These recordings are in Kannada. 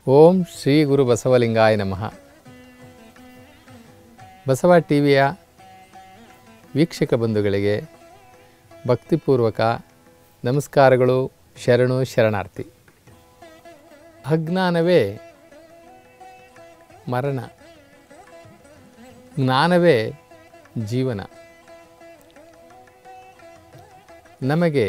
ಓಂ ಶ್ರೀ ಗುರು ಬಸವಲಿಂಗಾಯ ನಮಃ ಬಸವ ಟಿ ವಿಯ ವೀಕ್ಷಕ ಬಂಧುಗಳಿಗೆ ಭಕ್ತಿಪೂರ್ವಕ ನಮಸ್ಕಾರಗಳು ಶರಣು ಶರಣಾರ್ಥಿ ಅಜ್ಞಾನವೇ ಮರಣ ಜ್ಞಾನವೇ ಜೀವನ ನಮಗೆ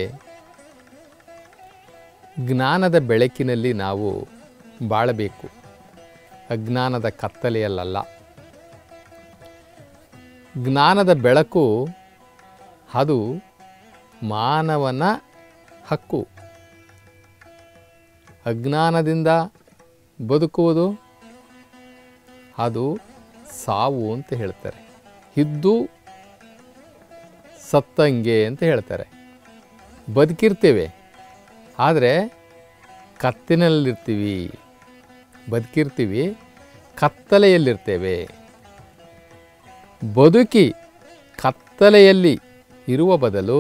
ಜ್ಞಾನದ ಬೆಳಕಿನಲ್ಲಿ ನಾವು ಬಾಳಬೇಕು ಅಜ್ಞಾನದ ಕತ್ತಲೆಯಲ್ಲ ಜ್ಞಾನದ ಬೆಳಕು ಅದು ಮಾನವನ ಹಕ್ಕು ಅಜ್ಞಾನದಿಂದ ಬದುಕುವುದು ಅದು ಸಾವು ಅಂತ ಹೇಳ್ತಾರೆ ಇದ್ದು ಸತ್ತಂಗೆ ಅಂತ ಹೇಳ್ತಾರೆ ಬದುಕಿರ್ತೇವೆ ಆದರೆ ಕತ್ತಿನಲ್ಲಿರ್ತೀವಿ ಬದುಕಿರ್ತೀವಿ ಕತ್ತಲೆಯಲ್ಲಿರ್ತೇವೆ ಬದುಕಿ ಕತ್ತಲೆಯಲ್ಲಿ ಇರುವ ಬದಲು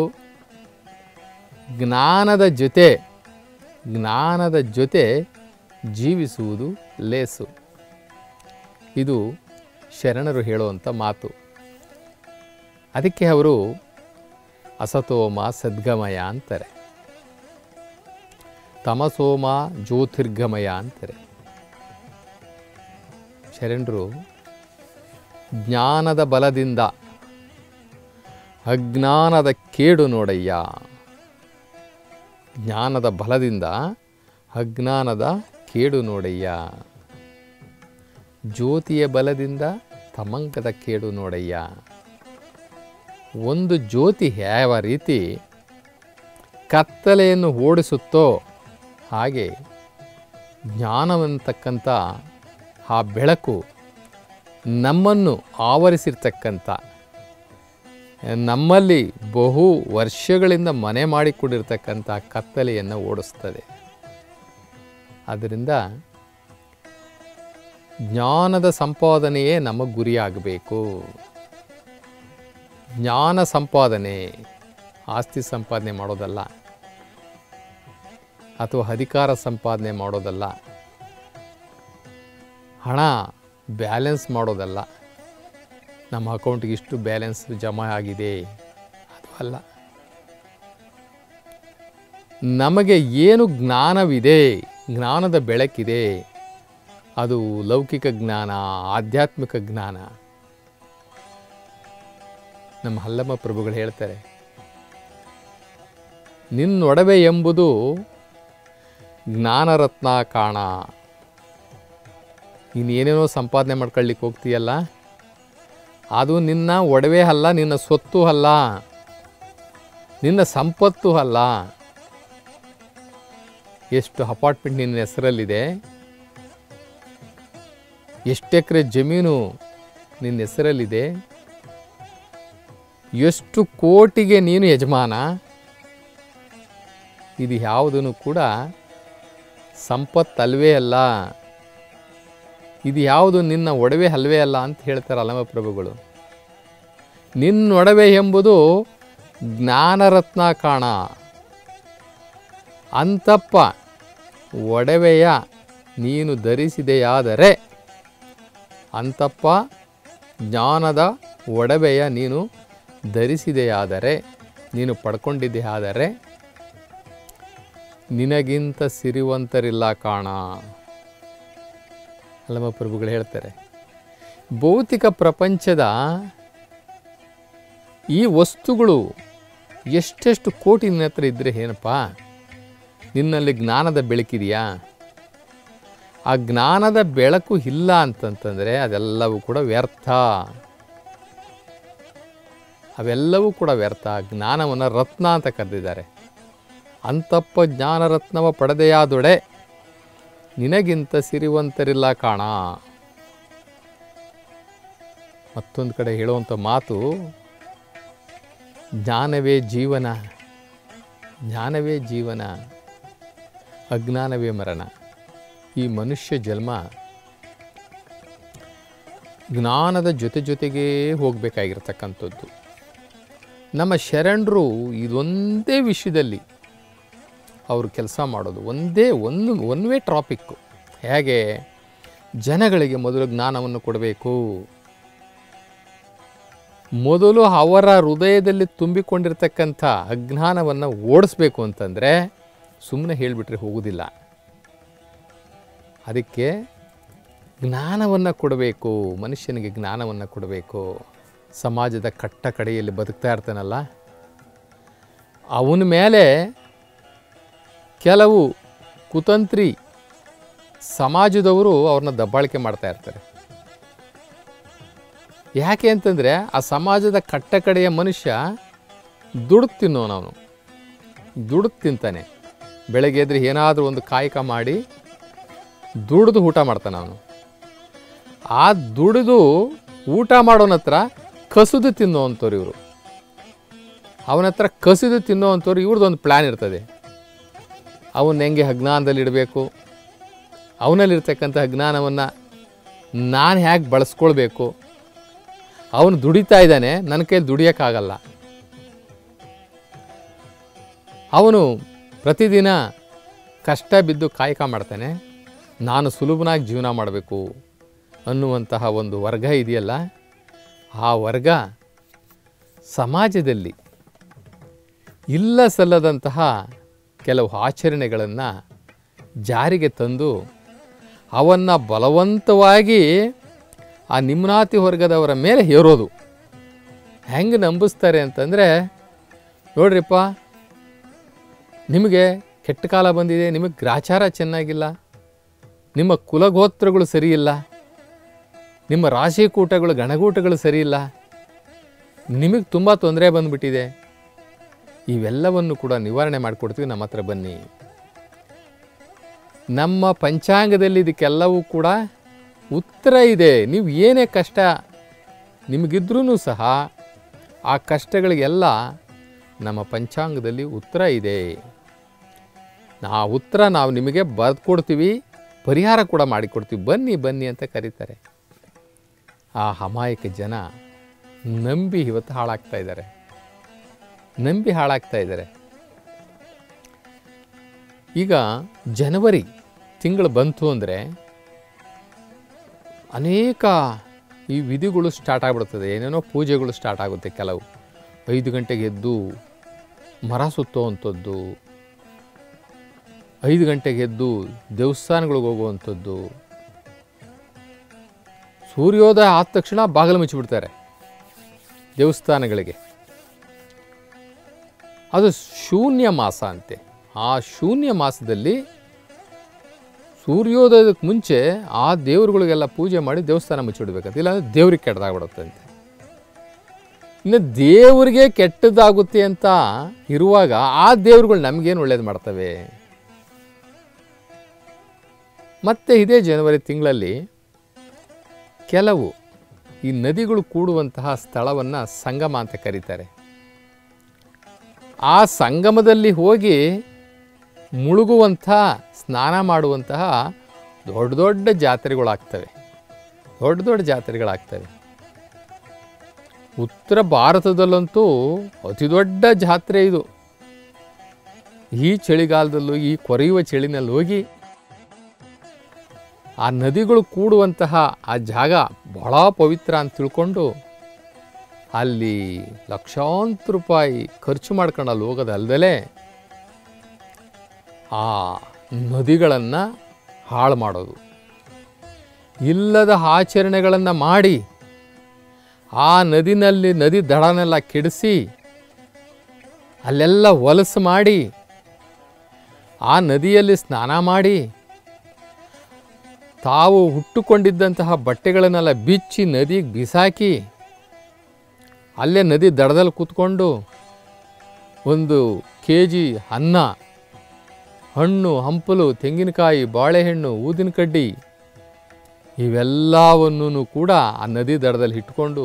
ಜ್ಞಾನದ ಜೊತೆ ಜ್ಞಾನದ ಜೊತೆ ಜೀವಿಸುವುದು ಲೇಸು ಇದು ಶರಣರು ಹೇಳುವಂಥ ಮಾತು ಅದಕ್ಕೆ ಅವರು ಅಸತೋಮ ಸದ್ಗಮಯ ಅಂತಾರೆ ತಮಸೋಮ ಜ್ಯೋತಿರ್ಗಮಯ ಅಂತಾರೆ ಶರಣರು ಜ್ಞಾನದ ಬಲದಿಂದ ಅಜ್ಞಾನದ ಕೇಡು ನೋಡಯ್ಯ ಜ್ಞಾನದ ಬಲದಿಂದ ಅಜ್ಞಾನದ ಕೇಡು ನೋಡಯ್ಯ ಜ್ಯೋತಿಯ ಬಲದಿಂದ ತಮಂಕದ ಕೇಡು ನೋಡಯ್ಯ ಒಂದು ಜ್ಯೋತಿ ಯಾವ ರೀತಿ ಕತ್ತಲೆಯನ್ನು ಓಡಿಸುತ್ತೋ ಹಾಗೆ ಜ್ಞಾನವಂತಕ್ಕಂಥ ಆ ಬೆಳಕು ನಮ್ಮನ್ನು ಆವರಿಸಿರ್ತಕ್ಕಂಥ ನಮ್ಮಲ್ಲಿ ಬಹು ವರ್ಷಗಳಿಂದ ಮನೆ ಮಾಡಿಕೊಂಡಿರ್ತಕ್ಕಂಥ ಕತ್ತಲೆಯನ್ನು ಓಡಿಸ್ತದೆ ಆದ್ದರಿಂದ ಜ್ಞಾನದ ಸಂಪಾದನೆಯೇ ನಮ್ಮ ಗುರಿಯಾಗಬೇಕು ಜ್ಞಾನ ಸಂಪಾದನೆ ಆಸ್ತಿ ಸಂಪಾದನೆ ಮಾಡೋದಲ್ಲ ಅಥವಾ ಅಧಿಕಾರ ಸಂಪಾದನೆ ಮಾಡೋದಲ್ಲ ಹಣ ಬ್ಯಾಲೆನ್ಸ್ ಮಾಡೋದಲ್ಲ ನಮ್ಮ ಅಕೌಂಟ್ಗೆ ಇಷ್ಟು ಬ್ಯಾಲೆನ್ಸ್ ಜಮಾ ಆಗಿದೆ ಅದು ಅಲ್ಲ ನಮಗೆ ಏನು ಜ್ಞಾನವಿದೆ ಜ್ಞಾನದ ಬೆಳಕಿದೆ ಅದು ಲೌಕಿಕ ಜ್ಞಾನ ಆಧ್ಯಾತ್ಮಿಕ ಜ್ಞಾನ ನಮ್ಮ ಹಲ್ಲಮ್ಮ ಪ್ರಭುಗಳು ಹೇಳ್ತಾರೆ ನಿನ್ನೊಡವೆ ಎಂಬುದು ಜ್ಞಾನರತ್ನ ಕಾಣ ನೀನೇನೇನೋ ಸಂಪಾದನೆ ಮಾಡ್ಕೊಳ್ಳಿಕ್ಕೆ ಹೋಗ್ತೀಯಲ್ಲ ಅದು ನಿನ್ನ ಒಡವೆ ಅಲ್ಲ ನಿನ್ನ ಸೊತ್ತು ಅಲ್ಲ ನಿನ್ನ ಸಂಪತ್ತು ಅಲ್ಲ ಎಷ್ಟು ಅಪಾರ್ಟ್ಮೆಂಟ್ ನಿನ್ನ ಹೆಸರಲ್ಲಿದೆ ಎಷ್ಟು ಎಕರೆ ಜಮೀನು ನಿನ್ನ ಹೆಸರಲ್ಲಿದೆ ಎಷ್ಟು ಕೋಟಿಗೆ ನೀನು ಯಜಮಾನ ಇದು ಯಾವುದೂ ಕೂಡ ಸಂಪತ್ತಲ್ವೇ ಅಲ್ಲ ಇದು ಯಾವುದು ನಿನ್ನ ಒಡವೆ ಅಲ್ವೇ ಅಲ್ಲ ಅಂತ ಹೇಳ್ತಾರೆ ಅಲ್ಲಮ ಪ್ರಭುಗಳು ನಿನ್ನೊಡವೆ ಎಂಬುದು ಜ್ಞಾನರತ್ನ ಕಾಣ ಅಂತಪ್ಪ ಒಡವೆಯ ನೀನು ಧರಿಸಿದೆಯಾದರೆ ಅಂತಪ್ಪ ಜ್ಞಾನದ ಒಡವೆಯ ನೀನು ಧರಿಸಿದೆಯಾದರೆ ನೀನು ಪಡ್ಕೊಂಡಿದ್ದೆ ಆದರೆ ನಿನಗಿಂತ ಸಿರಿವಂತರಿಲ್ಲ ಕಾಣ ಅಲ್ಲಮ ಪ್ರಭುಗಳು ಹೇಳ್ತಾರೆ ಭೌತಿಕ ಪ್ರಪಂಚದ ಈ ವಸ್ತುಗಳು ಎಷ್ಟೆಷ್ಟು ಕೋಟಿ ನಿನ್ನ ಹತ್ರ ಇದ್ದರೆ ಏನಪ್ಪ ನಿನ್ನಲ್ಲಿ ಜ್ಞಾನದ ಬೆಳಕಿದೆಯಾ ಆ ಜ್ಞಾನದ ಬೆಳಕು ಇಲ್ಲ ಅಂತಂತಂದರೆ ಅದೆಲ್ಲವೂ ಕೂಡ ವ್ಯರ್ಥ ಅವೆಲ್ಲವೂ ಕೂಡ ವ್ಯರ್ಥ ಜ್ಞಾನವನ್ನು ರತ್ನ ಅಂತ ಕರೆದಿದ್ದಾರೆ ಅಂತಪ್ಪ ಜ್ಞಾನರತ್ನವ ಪಡೆದೆಯಾದೊಡೆ ನಿನಗಿಂತ ಸಿರಿವಂತರಿಲ್ಲ ಕಾಣ ಮತ್ತೊಂದು ಕಡೆ ಹೇಳುವಂಥ ಮಾತು ಜ್ಞಾನವೇ ಜೀವನ ಜ್ಞಾನವೇ ಜೀವನ ಅಜ್ಞಾನವೇ ಮರಣ ಈ ಮನುಷ್ಯ ಜನ್ಮ ಜ್ಞಾನದ ಜೊತೆ ಜೊತೆಗೇ ಹೋಗಬೇಕಾಗಿರ್ತಕ್ಕಂಥದ್ದು ನಮ್ಮ ಶರಣರು ಇದೊಂದೇ ವಿಷಯದಲ್ಲಿ ಅವರು ಕೆಲಸ ಮಾಡೋದು ಒಂದೇ ಒಂದು ಒನ್ ವೇ ಟ್ರಾಪಿಕ್ಕು ಹೇಗೆ ಜನಗಳಿಗೆ ಮೊದಲು ಜ್ಞಾನವನ್ನು ಕೊಡಬೇಕು ಮೊದಲು ಅವರ ಹೃದಯದಲ್ಲಿ ತುಂಬಿಕೊಂಡಿರ್ತಕ್ಕಂಥ ಅಜ್ಞಾನವನ್ನು ಓಡಿಸ್ಬೇಕು ಅಂತಂದರೆ ಸುಮ್ಮನೆ ಹೇಳಿಬಿಟ್ರೆ ಹೋಗುವುದಿಲ್ಲ ಅದಕ್ಕೆ ಜ್ಞಾನವನ್ನು ಕೊಡಬೇಕು ಮನುಷ್ಯನಿಗೆ ಜ್ಞಾನವನ್ನು ಕೊಡಬೇಕು ಸಮಾಜದ ಕಟ್ಟ ಕಡೆಯಲ್ಲಿ ಬದುಕ್ತಾ ಇರ್ತಾನಲ್ಲ ಅವನ ಮೇಲೆ ಕೆಲವು ಕುತಂತ್ರಿ ಸಮಾಜದವರು ಅವ್ರನ್ನ ದಬ್ಬಾಳಿಕೆ ಮಾಡ್ತಾ ಇರ್ತಾರೆ ಯಾಕೆ ಅಂತಂದರೆ ಆ ಸಮಾಜದ ಕಟ್ಟ ಕಡೆಯ ಮನುಷ್ಯ ದುಡ್ಡು ತಿನ್ನೋನು ಅವನು ದುಡ್ಡು ತಿಂತಾನೆ ಬೆಳಗ್ಗೆ ಎದ್ರೆ ಏನಾದರೂ ಒಂದು ಕಾಯಕ ಮಾಡಿ ದುಡ್ದು ಊಟ ಮಾಡ್ತಾನೆ ಅವನು ಆ ದುಡಿದು ಊಟ ಮಾಡೋನ ಹತ್ರ ಕಸುದು ತಿನ್ನೋವಂಥವ್ರು ಇವರು ಅವನ ಹತ್ರ ಕಸಿದು ತಿನ್ನೋವಂಥವ್ರು ಇವ್ರದ್ದೊಂದು ಪ್ಲ್ಯಾನ್ ಇರ್ತದೆ ಅವನ್ನ ಹೆಂಗೆ ಅಜ್ಞಾನದಲ್ಲಿ ಇಡಬೇಕು ಅವನಲ್ಲಿರ್ತಕ್ಕಂಥ ಅಜ್ಞಾನವನ್ನು ನಾನು ಹೇಗೆ ಬಳಸ್ಕೊಳ್ಬೇಕು ಅವನು ದುಡಿತಾ ಇದ್ದಾನೆ ನನ್ನ ಕೈಯಲ್ಲಿ ದುಡಿಯೋಕ್ಕಾಗಲ್ಲ ಅವನು ಪ್ರತಿದಿನ ಕಷ್ಟ ಬಿದ್ದು ಕಾಯಕ ಮಾಡ್ತಾನೆ ನಾನು ಸುಲಭನಾಗಿ ಜೀವನ ಮಾಡಬೇಕು ಅನ್ನುವಂತಹ ಒಂದು ವರ್ಗ ಇದೆಯಲ್ಲ ಆ ವರ್ಗ ಸಮಾಜದಲ್ಲಿ ಇಲ್ಲ ಸಲ್ಲದಂತಹ ಕೆಲವು ಆಚರಣೆಗಳನ್ನು ಜಾರಿಗೆ ತಂದು ಅವನ್ನು ಬಲವಂತವಾಗಿ ಆ ನಿಮ್ನಾತಿ ವರ್ಗದವರ ಮೇಲೆ ಹೇರೋದು ಹೆಂಗೆ ನಂಬಿಸ್ತಾರೆ ಅಂತಂದರೆ ನೋಡ್ರಿಪ್ಪ ನಿಮಗೆ ಕೆಟ್ಟ ಕಾಲ ಬಂದಿದೆ ನಿಮಗೆ ಗ್ರಾಚಾರ ಚೆನ್ನಾಗಿಲ್ಲ ನಿಮ್ಮ ಕುಲಗೋತ್ರಗಳು ಸರಿಯಿಲ್ಲ ನಿಮ್ಮ ರಾಶಿಕೂಟಗಳು ಗಣಗೂಟಗಳು ಸರಿಯಿಲ್ಲ ನಿಮಗೆ ತುಂಬ ತೊಂದರೆ ಬಂದುಬಿಟ್ಟಿದೆ ಇವೆಲ್ಲವನ್ನು ಕೂಡ ನಿವಾರಣೆ ಮಾಡಿಕೊಡ್ತೀವಿ ನಮ್ಮ ಹತ್ರ ಬನ್ನಿ ನಮ್ಮ ಪಂಚಾಂಗದಲ್ಲಿ ಇದಕ್ಕೆಲ್ಲವೂ ಕೂಡ ಉತ್ತರ ಇದೆ ನೀವು ಏನೇ ಕಷ್ಟ ನಿಮಗಿದ್ರೂ ಸಹ ಆ ಕಷ್ಟಗಳಿಗೆಲ್ಲ ನಮ್ಮ ಪಂಚಾಂಗದಲ್ಲಿ ಉತ್ತರ ಇದೆ ಆ ಉತ್ತರ ನಾವು ನಿಮಗೆ ಬರೆದು ಕೊಡ್ತೀವಿ ಪರಿಹಾರ ಕೂಡ ಮಾಡಿಕೊಡ್ತೀವಿ ಬನ್ನಿ ಬನ್ನಿ ಅಂತ ಕರೀತಾರೆ ಆ ಅಮಾಯಕ ಜನ ನಂಬಿ ಇವತ್ತು ಹಾಳಾಗ್ತಾ ಇದ್ದಾರೆ ನಂಬಿ ಹಾಳಾಗ್ತಾ ಇದ್ದಾರೆ ಈಗ ಜನವರಿ ತಿಂಗಳು ಬಂತು ಅಂದರೆ ಅನೇಕ ಈ ವಿಧಿಗಳು ಸ್ಟಾರ್ಟ್ ಆಗಿಬಿಡ್ತದೆ ಏನೇನೋ ಪೂಜೆಗಳು ಸ್ಟಾರ್ಟ್ ಆಗುತ್ತೆ ಕೆಲವು ಐದು ಗಂಟೆಗೆ ಎದ್ದು ಮರ ಸುತ್ತುವಂಥದ್ದು ಐದು ಗಂಟೆಗೆ ಎದ್ದು ದೇವಸ್ಥಾನಗಳಿಗೆ ಹೋಗುವಂಥದ್ದು ಸೂರ್ಯೋದಯ ಆದ ತಕ್ಷಣ ಬಾಗಿಲು ಮುಚ್ಚಿಬಿಡ್ತಾರೆ ದೇವಸ್ಥಾನಗಳಿಗೆ ಅದು ಶೂನ್ಯ ಮಾಸ ಅಂತೆ ಆ ಶೂನ್ಯ ಮಾಸದಲ್ಲಿ ಸೂರ್ಯೋದಯಕ್ಕೆ ಮುಂಚೆ ಆ ದೇವರುಗಳಿಗೆಲ್ಲ ಪೂಜೆ ಮಾಡಿ ದೇವಸ್ಥಾನ ಮುಚ್ಚಿಬಿಡ್ಬೇಕಂತ ಇಲ್ಲಾಂದರೆ ದೇವ್ರಿಗೆ ಕೆಟ್ಟದಾಗ್ಬಿಡುತ್ತಂತೆ ಇನ್ನು ದೇವರಿಗೆ ಕೆಟ್ಟದಾಗುತ್ತೆ ಅಂತ ಇರುವಾಗ ಆ ದೇವ್ರುಗಳು ನಮಗೇನು ಒಳ್ಳೇದು ಮಾಡ್ತವೆ ಮತ್ತೆ ಇದೇ ಜನವರಿ ತಿಂಗಳಲ್ಲಿ ಕೆಲವು ಈ ನದಿಗಳು ಕೂಡುವಂತಹ ಸ್ಥಳವನ್ನು ಸಂಗಮ ಅಂತ ಕರೀತಾರೆ ಆ ಸಂಗಮದಲ್ಲಿ ಹೋಗಿ ಮುಳುಗುವಂಥ ಸ್ನಾನ ಮಾಡುವಂತಹ ದೊಡ್ಡ ದೊಡ್ಡ ಜಾತ್ರೆಗಳಾಗ್ತವೆ ದೊಡ್ಡ ದೊಡ್ಡ ಜಾತ್ರೆಗಳಾಗ್ತವೆ ಉತ್ತರ ಭಾರತದಲ್ಲಂತೂ ಅತಿ ದೊಡ್ಡ ಜಾತ್ರೆ ಇದು ಈ ಚಳಿಗಾಲದಲ್ಲೂ ಈ ಕೊರೆಯುವ ಚಳಿನಲ್ಲಿ ಹೋಗಿ ಆ ನದಿಗಳು ಕೂಡುವಂತಹ ಆ ಜಾಗ ಬಹಳ ಪವಿತ್ರ ಅಂತ ತಿಳ್ಕೊಂಡು ಅಲ್ಲಿ ಲಕ್ಷಾಂತರ ರೂಪಾಯಿ ಖರ್ಚು ಮಾಡ್ಕೊಂಡು ಅಲ್ಲಿ ಹೋಗೋದಲ್ದಲೇ ಆ ನದಿಗಳನ್ನು ಹಾಳು ಮಾಡೋದು ಇಲ್ಲದ ಆಚರಣೆಗಳನ್ನು ಮಾಡಿ ಆ ನದಿನಲ್ಲಿ ನದಿ ದಡನೆಲ್ಲ ಕೆಡಿಸಿ ಅಲ್ಲೆಲ್ಲ ಹೊಲಸು ಮಾಡಿ ಆ ನದಿಯಲ್ಲಿ ಸ್ನಾನ ಮಾಡಿ ತಾವು ಹುಟ್ಟುಕೊಂಡಿದ್ದಂತಹ ಬಟ್ಟೆಗಳನ್ನೆಲ್ಲ ಬಿಚ್ಚಿ ನದಿಗೆ ಬಿಸಾಕಿ ಅಲ್ಲೇ ನದಿ ದಡದಲ್ಲಿ ಕೂತ್ಕೊಂಡು ಒಂದು ಕೆ ಜಿ ಅನ್ನ ಹಣ್ಣು ಹಂಪಲು ತೆಂಗಿನಕಾಯಿ ಬಾಳೆಹಣ್ಣು ಊದಿನ ಕಡ್ಡಿ ಇವೆಲ್ಲವನ್ನೂ ಕೂಡ ಆ ನದಿ ದಡದಲ್ಲಿ ಇಟ್ಕೊಂಡು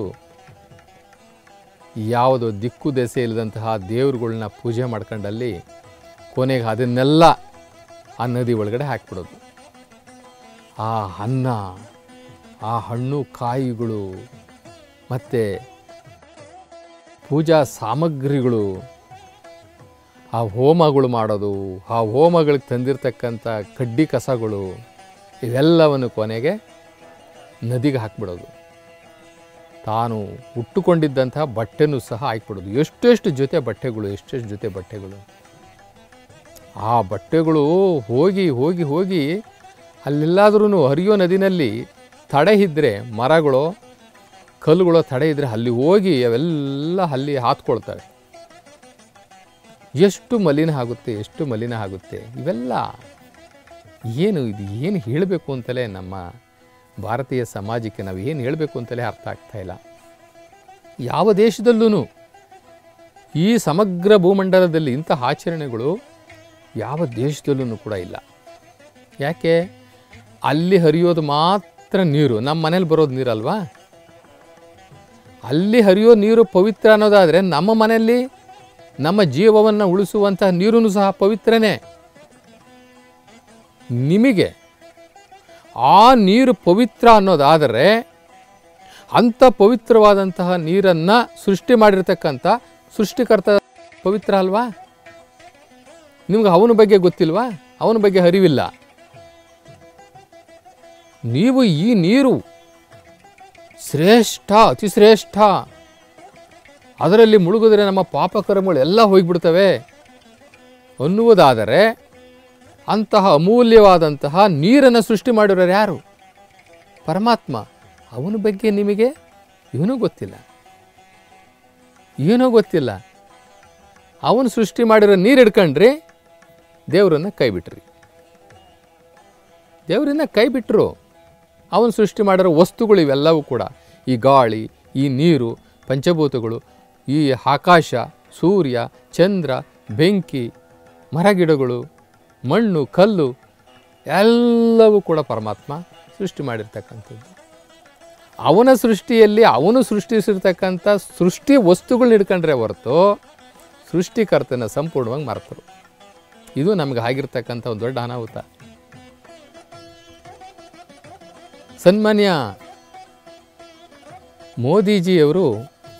ಯಾವುದೋ ದಿಕ್ಕು ದೆಸೆ ಇಲ್ಲದಂತಹ ದೇವ್ರುಗಳ್ನ ಪೂಜೆ ಮಾಡ್ಕೊಂಡಲ್ಲಿ ಕೊನೆಗೆ ಅದನ್ನೆಲ್ಲ ಆ ನದಿ ಒಳಗಡೆ ಹಾಕ್ಬಿಡೋದು ಆ ಅನ್ನ ಆ ಹಣ್ಣು ಕಾಯಿಗಳು ಮತ್ತು ಪೂಜಾ ಸಾಮಗ್ರಿಗಳು ಆ ಹೋಮಗಳು ಮಾಡೋದು ಆ ಹೋಮಗಳಿಗೆ ತಂದಿರತಕ್ಕಂಥ ಕಡ್ಡಿ ಕಸಗಳು ಇವೆಲ್ಲವನ್ನು ಕೊನೆಗೆ ನದಿಗೆ ಹಾಕ್ಬಿಡೋದು ತಾನು ಉಟ್ಟುಕೊಂಡಿದ್ದಂತಹ ಬಟ್ಟೆನೂ ಸಹ ಹಾಕ್ಬಿಡೋದು ಎಷ್ಟೆಷ್ಟು ಜೊತೆ ಬಟ್ಟೆಗಳು ಎಷ್ಟೆಷ್ಟು ಜೊತೆ ಬಟ್ಟೆಗಳು ಆ ಬಟ್ಟೆಗಳು ಹೋಗಿ ಹೋಗಿ ಹೋಗಿ ಅಲ್ಲೆಲ್ಲಾದ್ರೂ ಹರಿಯೋ ನದಿನಲ್ಲಿ ತಡೆ ಇದ್ದರೆ ಮರಗಳು ಕಲ್ಲುಗಳು ತಡೆ ಇದ್ದರೆ ಅಲ್ಲಿ ಹೋಗಿ ಅವೆಲ್ಲ ಅಲ್ಲಿ ಹಾತ್ಕೊಳ್ತವೆ ಎಷ್ಟು ಮಲಿನ ಆಗುತ್ತೆ ಎಷ್ಟು ಮಲಿನ ಆಗುತ್ತೆ ಇವೆಲ್ಲ ಏನು ಇದು ಏನು ಹೇಳಬೇಕು ಅಂತಲೇ ನಮ್ಮ ಭಾರತೀಯ ಸಮಾಜಕ್ಕೆ ನಾವು ಏನು ಹೇಳಬೇಕು ಅಂತಲೇ ಅರ್ಥ ಆಗ್ತಾ ಇಲ್ಲ ಯಾವ ದೇಶದಲ್ಲೂ ಈ ಸಮಗ್ರ ಭೂಮಂಡಲದಲ್ಲಿ ಇಂಥ ಆಚರಣೆಗಳು ಯಾವ ದೇಶದಲ್ಲೂ ಕೂಡ ಇಲ್ಲ ಯಾಕೆ ಅಲ್ಲಿ ಹರಿಯೋದು ಮಾತ್ರ ನೀರು ನಮ್ಮ ಮನೇಲಿ ಬರೋದು ನೀರಲ್ವಾ ಅಲ್ಲಿ ಹರಿಯೋ ನೀರು ಪವಿತ್ರ ಅನ್ನೋದಾದರೆ ನಮ್ಮ ಮನೆಯಲ್ಲಿ ನಮ್ಮ ಜೀವವನ್ನು ಉಳಿಸುವಂತಹ ನೀರೂ ಸಹ ಪವಿತ್ರನೇ ನಿಮಗೆ ಆ ನೀರು ಪವಿತ್ರ ಅನ್ನೋದಾದರೆ ಅಂಥ ಪವಿತ್ರವಾದಂತಹ ನೀರನ್ನು ಸೃಷ್ಟಿ ಮಾಡಿರ್ತಕ್ಕಂಥ ಸೃಷ್ಟಿಕರ್ತ ಪವಿತ್ರ ಅಲ್ವಾ ನಿಮ್ಗೆ ಅವನ ಬಗ್ಗೆ ಗೊತ್ತಿಲ್ವಾ ಅವನ ಬಗ್ಗೆ ಅರಿವಿಲ್ಲ ನೀವು ಈ ನೀರು ಶ್ರೇಷ್ಠ ಅತಿ ಶ್ರೇಷ್ಠ ಅದರಲ್ಲಿ ಮುಳುಗಿದ್ರೆ ನಮ್ಮ ಪಾಪಕರ್ಮಗಳು ಎಲ್ಲ ಹೋಗಿಬಿಡ್ತವೆ ಅನ್ನುವುದಾದರೆ ಅಂತಹ ಅಮೂಲ್ಯವಾದಂತಹ ನೀರನ್ನು ಸೃಷ್ಟಿ ಮಾಡಿರೋರು ಯಾರು ಪರಮಾತ್ಮ ಅವನ ಬಗ್ಗೆ ನಿಮಗೆ ಏನೂ ಗೊತ್ತಿಲ್ಲ ಏನೂ ಗೊತ್ತಿಲ್ಲ ಅವನು ಸೃಷ್ಟಿ ಮಾಡಿರೋ ನೀರು ಹಿಡ್ಕೊಂಡ್ರಿ ದೇವರನ್ನು ಕೈ ಬಿಟ್ರಿ ದೇವರನ್ನ ಕೈ ಬಿಟ್ಟರು ಅವನು ಸೃಷ್ಟಿ ಮಾಡಿರೋ ವಸ್ತುಗಳು ಇವೆಲ್ಲವೂ ಕೂಡ ಈ ಗಾಳಿ ಈ ನೀರು ಪಂಚಭೂತಗಳು ಈ ಆಕಾಶ ಸೂರ್ಯ ಚಂದ್ರ ಬೆಂಕಿ ಮರಗಿಡಗಳು ಮಣ್ಣು ಕಲ್ಲು ಎಲ್ಲವೂ ಕೂಡ ಪರಮಾತ್ಮ ಸೃಷ್ಟಿ ಮಾಡಿರ್ತಕ್ಕಂಥದ್ದು ಅವನ ಸೃಷ್ಟಿಯಲ್ಲಿ ಅವನು ಸೃಷ್ಟಿಸಿರ್ತಕ್ಕಂಥ ಸೃಷ್ಟಿ ವಸ್ತುಗಳನ್ನ ಹಿಡ್ಕೊಂಡ್ರೆ ಹೊರತು ಸೃಷ್ಟಿಕರ್ತನ ಸಂಪೂರ್ಣವಾಗಿ ಮರೆತರು ಇದು ನಮಗೆ ಆಗಿರ್ತಕ್ಕಂಥ ಒಂದು ದೊಡ್ಡ ಅನಾಹುತ ಸನ್ಮಾನ್ಯ ಮೋದಿಜಿಯವರು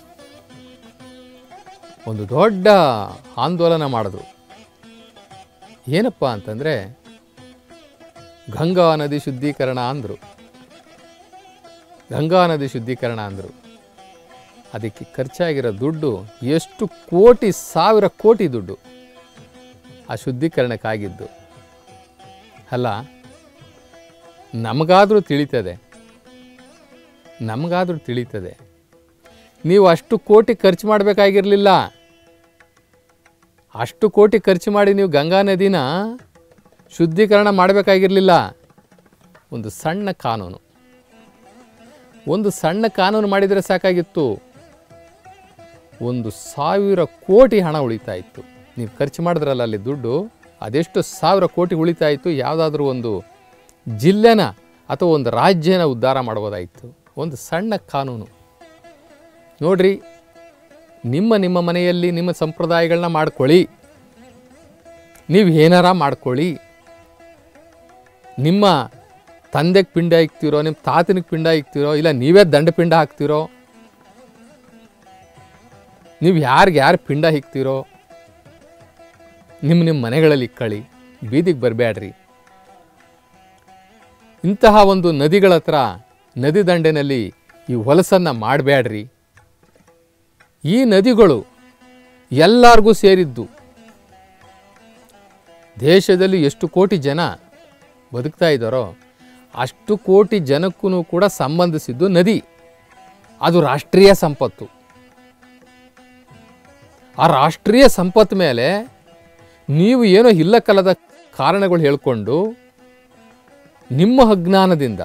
ಒಂದು ದೊಡ್ಡ ಆಂದೋಲನ ಮಾಡಿದ್ರು ಏನಪ್ಪ ಅಂತಂದರೆ ಗಂಗಾ ನದಿ ಶುದ್ಧೀಕರಣ ಅಂದರು ಗಂಗಾ ನದಿ ಶುದ್ಧೀಕರಣ ಅಂದರು ಅದಕ್ಕೆ ಖರ್ಚಾಗಿರೋ ದುಡ್ಡು ಎಷ್ಟು ಕೋಟಿ ಸಾವಿರ ಕೋಟಿ ದುಡ್ಡು ಆ ಶುದ್ಧೀಕರಣಕ್ಕಾಗಿದ್ದು ಅಲ್ಲ ನಮಗಾದರೂ ತಿಳಿತದೆ ನಮಗಾದರೂ ತಿಳಿತದೆ ನೀವು ಅಷ್ಟು ಕೋಟಿ ಖರ್ಚು ಮಾಡಬೇಕಾಗಿರಲಿಲ್ಲ ಅಷ್ಟು ಕೋಟಿ ಖರ್ಚು ಮಾಡಿ ನೀವು ಗಂಗಾ ನದಿನ ಶುದ್ಧೀಕರಣ ಮಾಡಬೇಕಾಗಿರಲಿಲ್ಲ ಒಂದು ಸಣ್ಣ ಕಾನೂನು ಒಂದು ಸಣ್ಣ ಕಾನೂನು ಮಾಡಿದರೆ ಸಾಕಾಗಿತ್ತು ಒಂದು ಸಾವಿರ ಕೋಟಿ ಹಣ ಉಳಿತಾ ಇತ್ತು ನೀವು ಖರ್ಚು ಮಾಡಿದ್ರಲ್ಲ ಅಲ್ಲಿ ದುಡ್ಡು ಅದೆಷ್ಟು ಸಾವಿರ ಕೋಟಿ ಉಳಿತಾ ಇತ್ತು ಯಾವುದಾದ್ರೂ ಒಂದು ಜಿಲ್ಲೆನ ಅಥವಾ ಒಂದು ರಾಜ್ಯನ ಉದ್ಧಾರ ಮಾಡ್ಬೋದಾಯಿತು ಒಂದು ಸಣ್ಣ ಕಾನೂನು ನೋಡ್ರಿ ನಿಮ್ಮ ನಿಮ್ಮ ಮನೆಯಲ್ಲಿ ನಿಮ್ಮ ಸಂಪ್ರದಾಯಗಳನ್ನ ಮಾಡ್ಕೊಳ್ಳಿ ನೀವು ಏನಾರ ಮಾಡ್ಕೊಳ್ಳಿ ನಿಮ್ಮ ತಂದೆಗೆ ಪಿಂಡ ಇಕ್ತಿರೋ ನಿಮ್ಮ ತಾತನಿಗೆ ಪಿಂಡ ಇಕ್ತಿರೋ ಇಲ್ಲ ನೀವೇ ದಂಡ ಪಿಂಡ ಹಾಕ್ತಿರೋ ನೀವು ಯಾರಿಗೆ ಯಾರು ಪಿಂಡ ಹಿಕ್ತಿರೋ ನಿಮ್ಮ ನಿಮ್ಮ ಮನೆಗಳಲ್ಲಿ ಇಕ್ಕಳಿ ಬೀದಿಗೆ ಬರಬೇಡ್ರಿ ಇಂತಹ ಒಂದು ನದಿಗಳ ಹತ್ರ ನದಿ ದಂಡೆನಲ್ಲಿ ಈ ಹೊಲಸನ್ನು ಮಾಡಬೇಡ್ರಿ ಈ ನದಿಗಳು ಎಲ್ಲರಿಗೂ ಸೇರಿದ್ದು ದೇಶದಲ್ಲಿ ಎಷ್ಟು ಕೋಟಿ ಜನ ಬದುಕ್ತಾ ಇದ್ದಾರೋ ಅಷ್ಟು ಕೋಟಿ ಜನಕ್ಕೂ ಕೂಡ ಸಂಬಂಧಿಸಿದ್ದು ನದಿ ಅದು ರಾಷ್ಟ್ರೀಯ ಸಂಪತ್ತು ಆ ರಾಷ್ಟ್ರೀಯ ಸಂಪತ್ತು ಮೇಲೆ ನೀವು ಏನೋ ಇಲ್ಲಕಲ್ಲದ ಕಾರಣಗಳು ಹೇಳ್ಕೊಂಡು ನಿಮ್ಮ ಅಜ್ಞಾನದಿಂದ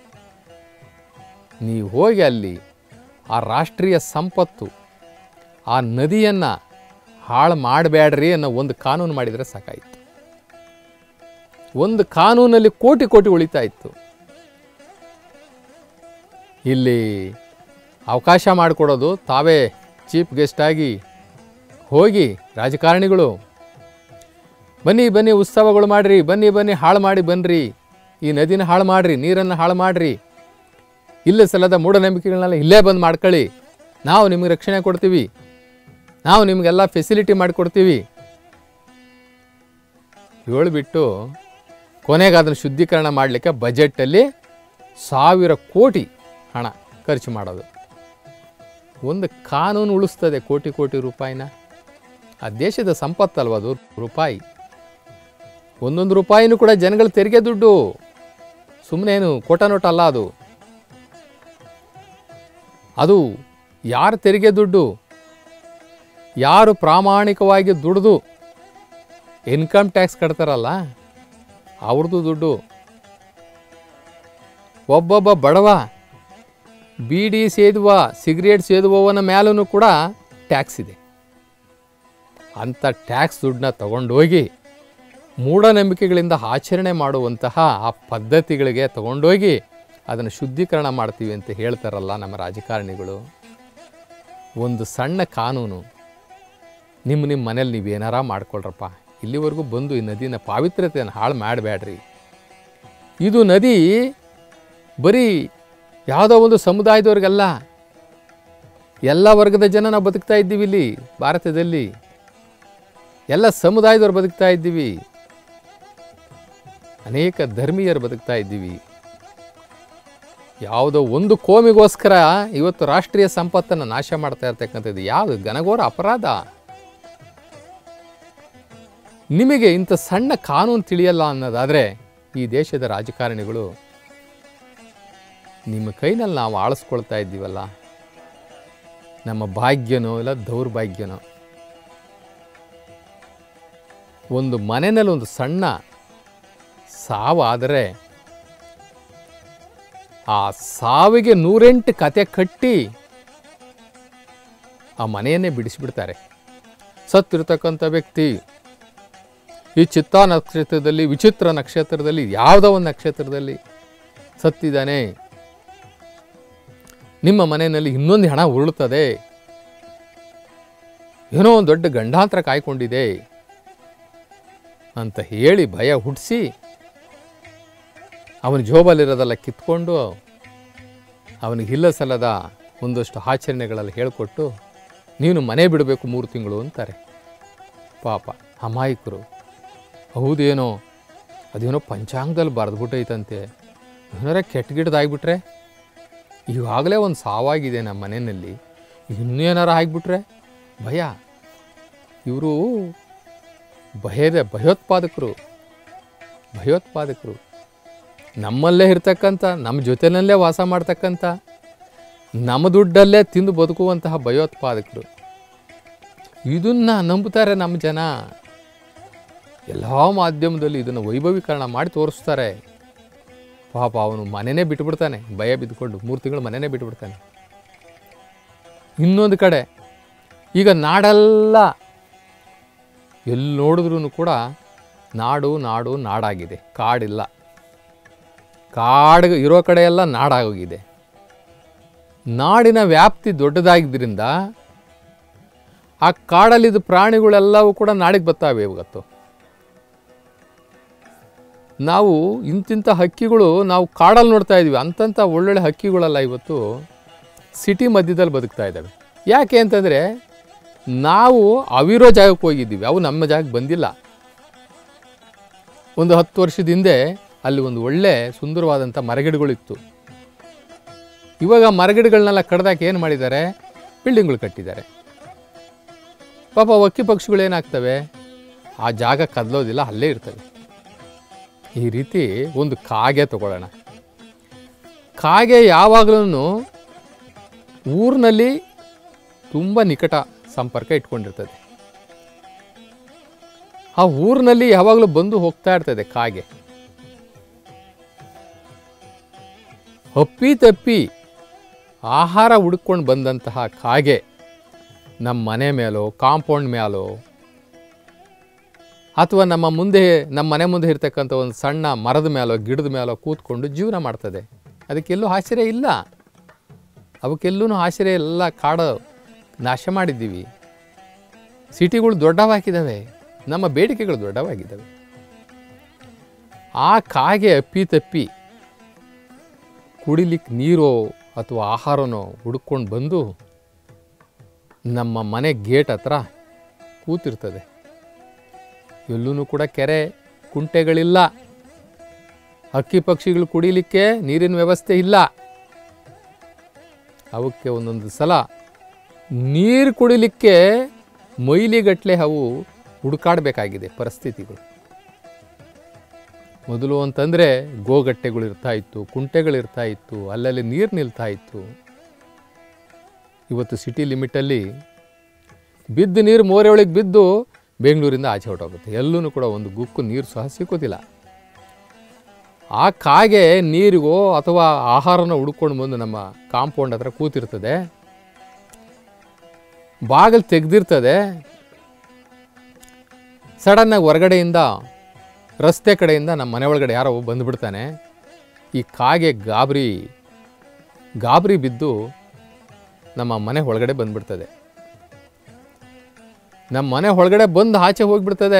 ನೀವು ಹೋಗಿ ಅಲ್ಲಿ ಆ ರಾಷ್ಟ್ರೀಯ ಸಂಪತ್ತು ಆ ನದಿಯನ್ನು ಹಾಳು ಮಾಡಬೇಡ್ರಿ ಅನ್ನೋ ಒಂದು ಕಾನೂನು ಮಾಡಿದರೆ ಸಾಕಾಯಿತು ಒಂದು ಕಾನೂನಲ್ಲಿ ಕೋಟಿ ಕೋಟಿ ಉಳಿತಾ ಇತ್ತು ಇಲ್ಲಿ ಅವಕಾಶ ಮಾಡಿಕೊಡೋದು ತಾವೇ ಚೀಫ್ ಗೆಸ್ಟ್ ಆಗಿ ಹೋಗಿ ರಾಜಕಾರಣಿಗಳು ಬನ್ನಿ ಬನ್ನಿ ಉತ್ಸವಗಳು ಮಾಡಿರಿ ಬನ್ನಿ ಬನ್ನಿ ಹಾಳು ಮಾಡಿ ಬನ್ನಿರಿ ಈ ನದಿನ ಹಾಳು ಮಾಡಿರಿ ನೀರನ್ನು ಹಾಳು ಮಾಡಿರಿ ಇಲ್ಲ ಸಲ್ಲದ ಮೂಢನಂಬಿಕೆಗಳನ್ನೆಲ್ಲ ಇಲ್ಲೇ ಬಂದು ಮಾಡ್ಕೊಳ್ಳಿ ನಾವು ನಿಮಗೆ ರಕ್ಷಣೆ ಕೊಡ್ತೀವಿ ನಾವು ನಿಮಗೆಲ್ಲ ಫೆಸಿಲಿಟಿ ಮಾಡಿಕೊಡ್ತೀವಿ ಹೇಳ್ಬಿಟ್ಟು ಕೊನೆಗೆ ಅದನ್ನು ಶುದ್ಧೀಕರಣ ಮಾಡಲಿಕ್ಕೆ ಬಜೆಟಲ್ಲಿ ಸಾವಿರ ಕೋಟಿ ಹಣ ಖರ್ಚು ಮಾಡೋದು ಒಂದು ಕಾನೂನು ಉಳಿಸ್ತದೆ ಕೋಟಿ ಕೋಟಿ ರೂಪಾಯಿನ ಆ ದೇಶದ ಸಂಪತ್ತಲ್ವ ಅದು ರೂಪಾಯಿ ಒಂದೊಂದು ರೂಪಾಯಿನೂ ಕೂಡ ಜನಗಳ ತೆರಿಗೆ ದುಡ್ಡು ಸುಮ್ಮನೆ ಏನು ಕೋಟ ನೋಟ ಅಲ್ಲ ಅದು ಅದು ಯಾರ ತೆರಿಗೆ ದುಡ್ಡು ಯಾರು ಪ್ರಾಮಾಣಿಕವಾಗಿ ದುಡಿದು ಇನ್ಕಮ್ ಟ್ಯಾಕ್ಸ್ ಕಟ್ತಾರಲ್ಲ ಅವ್ರದ್ದು ದುಡ್ಡು ಒಬ್ಬೊಬ್ಬ ಬಡವ ಬೀಡಿ ಸೇದುವ ಸಿಗರೇಟ್ ಸೇದುವವನ ಮೇಲೂ ಕೂಡ ಟ್ಯಾಕ್ಸ್ ಇದೆ ಅಂಥ ಟ್ಯಾಕ್ಸ್ ದುಡ್ಡನ್ನ ತಗೊಂಡೋಗಿ ಮೂಢನಂಬಿಕೆಗಳಿಂದ ಆಚರಣೆ ಮಾಡುವಂತಹ ಆ ಪದ್ಧತಿಗಳಿಗೆ ತಗೊಂಡೋಗಿ ಅದನ್ನು ಶುದ್ಧೀಕರಣ ಮಾಡ್ತೀವಿ ಅಂತ ಹೇಳ್ತಾರಲ್ಲ ನಮ್ಮ ರಾಜಕಾರಣಿಗಳು ಒಂದು ಸಣ್ಣ ಕಾನೂನು ನಿಮ್ಮ ನಿಮ್ಮ ಮನೇಲಿ ನೀವೇನಾರ ಮಾಡ್ಕೊಳ್ರಪ್ಪ ಇಲ್ಲಿವರೆಗೂ ಬಂದು ಈ ನದಿನ ಪಾವಿತ್ರ್ಯತೆಯನ್ನು ಹಾಳು ಮಾಡಬೇಡ್ರಿ ಇದು ನದಿ ಬರೀ ಯಾವುದೋ ಒಂದು ಸಮುದಾಯದವ್ರಿಗಲ್ಲ ಎಲ್ಲ ವರ್ಗದ ಜನ ನಾವು ಬದುಕ್ತಾ ಇದ್ದೀವಿ ಇಲ್ಲಿ ಭಾರತದಲ್ಲಿ ಎಲ್ಲ ಸಮುದಾಯದವ್ರು ಬದುಕ್ತಾ ಇದ್ದೀವಿ ಅನೇಕ ಧರ್ಮೀಯರು ಬದುಕ್ತಾ ಇದ್ದೀವಿ ಯಾವುದೋ ಒಂದು ಕೋಮಿಗೋಸ್ಕರ ಇವತ್ತು ರಾಷ್ಟ್ರೀಯ ಸಂಪತ್ತನ್ನು ನಾಶ ಮಾಡ್ತಾ ಇರ್ತಕ್ಕಂಥದ್ದು ಯಾವುದು ಘನಘೋರ ಅಪರಾಧ ನಿಮಗೆ ಇಂಥ ಸಣ್ಣ ಕಾನೂನು ತಿಳಿಯಲ್ಲ ಅನ್ನೋದಾದರೆ ಈ ದೇಶದ ರಾಜಕಾರಣಿಗಳು ನಿಮ್ಮ ಕೈನಲ್ಲಿ ನಾವು ಆಳಿಸ್ಕೊಳ್ತಾ ಇದ್ದೀವಲ್ಲ ನಮ್ಮ ಭಾಗ್ಯನೋ ಇಲ್ಲ ದೌರ್ಭಾಗ್ಯನೋ ಒಂದು ಮನೆಯಲ್ಲಿ ಒಂದು ಸಣ್ಣ ಸಾವಾದರೆ ಆ ಸಾವಿಗೆ ನೂರೆಂಟು ಕತೆ ಕಟ್ಟಿ ಆ ಮನೆಯನ್ನೇ ಬಿಡಿಸಿಬಿಡ್ತಾರೆ ಸತ್ತಿರ್ತಕ್ಕಂಥ ವ್ಯಕ್ತಿ ಈ ಚಿತ್ತಾ ನಕ್ಷತ್ರದಲ್ಲಿ ವಿಚಿತ್ರ ನಕ್ಷತ್ರದಲ್ಲಿ ಯಾವುದೋ ಒಂದು ನಕ್ಷತ್ರದಲ್ಲಿ ಸತ್ತಿದ್ದಾನೆ ನಿಮ್ಮ ಮನೆಯಲ್ಲಿ ಇನ್ನೊಂದು ಹಣ ಉರುಳುತ್ತದೆ ಏನೋ ಒಂದು ದೊಡ್ಡ ಗಂಡಾಂತರ ಕಾಯ್ಕೊಂಡಿದೆ ಅಂತ ಹೇಳಿ ಭಯ ಹುಟ್ಟಿಸಿ ಅವನ ಜೋಬಲ್ಲಿರೋದೆಲ್ಲ ಕಿತ್ಕೊಂಡು ಅವನಿಗೆ ಇಲ್ಲ ಸಲ್ಲದ ಒಂದಷ್ಟು ಆಚರಣೆಗಳಲ್ಲಿ ಹೇಳಿಕೊಟ್ಟು ನೀನು ಮನೆ ಬಿಡಬೇಕು ಮೂರು ತಿಂಗಳು ಅಂತಾರೆ ಪಾಪ ಅಮಾಯಕರು ಹೌದೇನೋ ಅದೇನೋ ಪಂಚಾಂಗದಲ್ಲಿ ಬರೆದ್ಬಿಟ್ಟೈತಂತೆ ಏನಾರ ಕೆಟ್ಟ ಗಿಡದಾಗ್ಬಿಟ್ರೆ ಈಗಾಗಲೇ ಒಂದು ಸಾವಾಗಿದೆ ನಮ್ಮ ಮನೆಯಲ್ಲಿ ಇನ್ನೇನಾರ ಆಗಿಬಿಟ್ರೆ ಭಯ ಇವರು ಭಯದ ಭಯೋತ್ಪಾದಕರು ಭಯೋತ್ಪಾದಕರು ನಮ್ಮಲ್ಲೇ ಇರ್ತಕ್ಕಂಥ ನಮ್ಮ ಜೊತೆಯಲ್ಲೇ ವಾಸ ಮಾಡ್ತಕ್ಕಂಥ ನಮ್ಮ ದುಡ್ಡಲ್ಲೇ ತಿಂದು ಬದುಕುವಂತಹ ಭಯೋತ್ಪಾದಕರು ಇದನ್ನು ನಂಬುತ್ತಾರೆ ನಮ್ಮ ಜನ ಎಲ್ಲ ಮಾಧ್ಯಮದಲ್ಲಿ ಇದನ್ನು ವೈಭವೀಕರಣ ಮಾಡಿ ತೋರಿಸ್ತಾರೆ ಪಾಪ ಅವನು ಮನೆನೇ ಬಿಟ್ಬಿಡ್ತಾನೆ ಭಯ ಬಿದ್ದುಕೊಂಡು ಮೂರು ತಿಂಗಳು ಮನೆನೇ ಬಿಟ್ಬಿಡ್ತಾನೆ ಇನ್ನೊಂದು ಕಡೆ ಈಗ ನಾಡೆಲ್ಲ ಎಲ್ಲಿ ನೋಡಿದ್ರೂ ಕೂಡ ನಾಡು ನಾಡು ನಾಡಾಗಿದೆ ಕಾಡಿಲ್ಲ ಕಾಡು ಇರೋ ಕಡೆ ಎಲ್ಲ ನಾಡಾಗೋಗಿದೆ ನಾಡಿನ ವ್ಯಾಪ್ತಿ ದೊಡ್ಡದಾಗಿದ್ದರಿಂದ ಆ ಕಾಡಲ್ಲಿದ್ದ ಪ್ರಾಣಿಗಳೆಲ್ಲವೂ ಕೂಡ ನಾಡಿಗೆ ಬರ್ತಾವೆ ಇವತ್ತು ನಾವು ಇಂತಿಂಥ ಹಕ್ಕಿಗಳು ನಾವು ಕಾಡಲ್ಲಿ ನೋಡ್ತಾ ಇದ್ವಿ ಅಂಥಂಥ ಒಳ್ಳೊಳ್ಳೆ ಹಕ್ಕಿಗಳೆಲ್ಲ ಇವತ್ತು ಸಿಟಿ ಮಧ್ಯದಲ್ಲಿ ಬದುಕ್ತಾ ಇದ್ದಾವೆ ಯಾಕೆ ಅಂತಂದರೆ ನಾವು ಅವಿರೋ ಜಾಗಕ್ಕೆ ಹೋಗಿದ್ದೀವಿ ಅವು ನಮ್ಮ ಜಾಗಕ್ಕೆ ಬಂದಿಲ್ಲ ಒಂದು ಹತ್ತು ವರ್ಷದ ಹಿಂದೆ ಅಲ್ಲಿ ಒಂದು ಒಳ್ಳೆ ಸುಂದರವಾದಂಥ ಮರಗಿಡಗಳಿತ್ತು ಇವಾಗ ಮರಗಿಡಗಳನ್ನೆಲ್ಲ ಕಡ್ದಾಕ ಏನು ಮಾಡಿದ್ದಾರೆ ಬಿಲ್ಡಿಂಗ್ಗಳು ಕಟ್ಟಿದ್ದಾರೆ ಪಾಪ ಹಕ್ಕಿ ಪಕ್ಷಿಗಳು ಏನಾಗ್ತವೆ ಆ ಜಾಗ ಕದಲೋದಿಲ್ಲ ಅಲ್ಲೇ ಇರ್ತವೆ ಈ ರೀತಿ ಒಂದು ಕಾಗೆ ತಗೊಳ್ಳೋಣ ಕಾಗೆ ಯಾವಾಗಲೂ ಊರಿನಲ್ಲಿ ತುಂಬ ನಿಕಟ ಸಂಪರ್ಕ ಇಟ್ಕೊಂಡಿರ್ತದೆ ಆ ಊರಿನಲ್ಲಿ ಯಾವಾಗಲೂ ಬಂದು ಹೋಗ್ತಾ ಇರ್ತದೆ ಕಾಗೆ ಅಪ್ಪಿ ತಪ್ಪಿ ಆಹಾರ ಹುಡುಕೊಂಡು ಬಂದಂತಹ ಕಾಗೆ ನಮ್ಮ ಮನೆ ಮೇಲೋ ಕಾಂಪೌಂಡ್ ಮೇಲೋ ಅಥವಾ ನಮ್ಮ ಮುಂದೆ ನಮ್ಮ ಮನೆ ಮುಂದೆ ಇರ್ತಕ್ಕಂಥ ಒಂದು ಸಣ್ಣ ಮರದ ಮೇಲೋ ಗಿಡದ ಮೇಲೋ ಕೂತ್ಕೊಂಡು ಜೀವನ ಮಾಡ್ತದೆ ಅದಕ್ಕೆಲ್ಲೂ ಆಶ್ರಯ ಇಲ್ಲ ಅವಕ್ಕೆಲ್ಲೂ ಆಶ್ರಯ ಎಲ್ಲ ಕಾಡು ನಾಶ ಮಾಡಿದ್ದೀವಿ ಸಿಟಿಗಳು ದೊಡ್ಡವಾಗಿದ್ದಾವೆ ನಮ್ಮ ಬೇಡಿಕೆಗಳು ದೊಡ್ಡವಾಗಿದ್ದಾವೆ ಆ ಕಾಗೆ ಅಪ್ಪಿ ತಪ್ಪಿ ಕುಡಿಲಿಕ್ಕೆ ನೀರೋ ಅಥವಾ ಆಹಾರನೋ ಹುಡುಕೊಂಡು ಬಂದು ನಮ್ಮ ಮನೆ ಗೇಟ್ ಹತ್ರ ಕೂತಿರ್ತದೆ ಎಲ್ಲೂ ಕೂಡ ಕೆರೆ ಕುಂಟೆಗಳಿಲ್ಲ ಹಕ್ಕಿ ಪಕ್ಷಿಗಳು ಕುಡಿಲಿಕ್ಕೆ ನೀರಿನ ವ್ಯವಸ್ಥೆ ಇಲ್ಲ ಅವಕ್ಕೆ ಒಂದೊಂದು ಸಲ ನೀರು ಕುಡಿಲಿಕ್ಕೆ ಮೈಲಿಗಟ್ಟಲೆ ಅವು ಹುಡುಕಾಡಬೇಕಾಗಿದೆ ಪರಿಸ್ಥಿತಿಗಳು ಮೊದಲು ಅಂತಂದರೆ ಗೋಗಟ್ಟೆಗಳು ಇರ್ತಾ ಇತ್ತು ಕುಂಟೆಗಳಿರ್ತಾ ಇತ್ತು ಅಲ್ಲಲ್ಲಿ ನೀರು ನಿಲ್ತಾ ಇತ್ತು ಇವತ್ತು ಸಿಟಿ ಲಿಮಿಟಲ್ಲಿ ಬಿದ್ದು ನೀರು ಮೋರೆ ಒಳಗೆ ಬಿದ್ದು ಬೆಂಗಳೂರಿಂದ ಆಚೆ ಹೊರಟೋಗುತ್ತೆ ಎಲ್ಲೂ ಕೂಡ ಒಂದು ಗುಕ್ಕು ನೀರು ಸಹ ಸಿಕ್ಕೋದಿಲ್ಲ ಆ ಕಾಗೆ ನೀರಿಗೋ ಅಥವಾ ಆಹಾರನ ಹುಡ್ಕೊಂಡು ಬಂದು ನಮ್ಮ ಕಾಂಪೌಂಡ್ ಹತ್ರ ಕೂತಿರ್ತದೆ ಬಾಗಿಲು ತೆಗೆದಿರ್ತದೆ ಸಡನ್ನಾಗಿ ಹೊರಗಡೆಯಿಂದ ರಸ್ತೆ ಕಡೆಯಿಂದ ನಮ್ಮ ಮನೆ ಒಳಗಡೆ ಯಾರೋ ಬಂದುಬಿಡ್ತಾನೆ ಈ ಕಾಗೆ ಗಾಬರಿ ಗಾಬರಿ ಬಿದ್ದು ನಮ್ಮ ಮನೆ ಒಳಗಡೆ ಬಂದ್ಬಿಡ್ತದೆ ನಮ್ಮ ಮನೆ ಒಳಗಡೆ ಬಂದು ಆಚೆ ಹೋಗ್ಬಿಡ್ತದೆ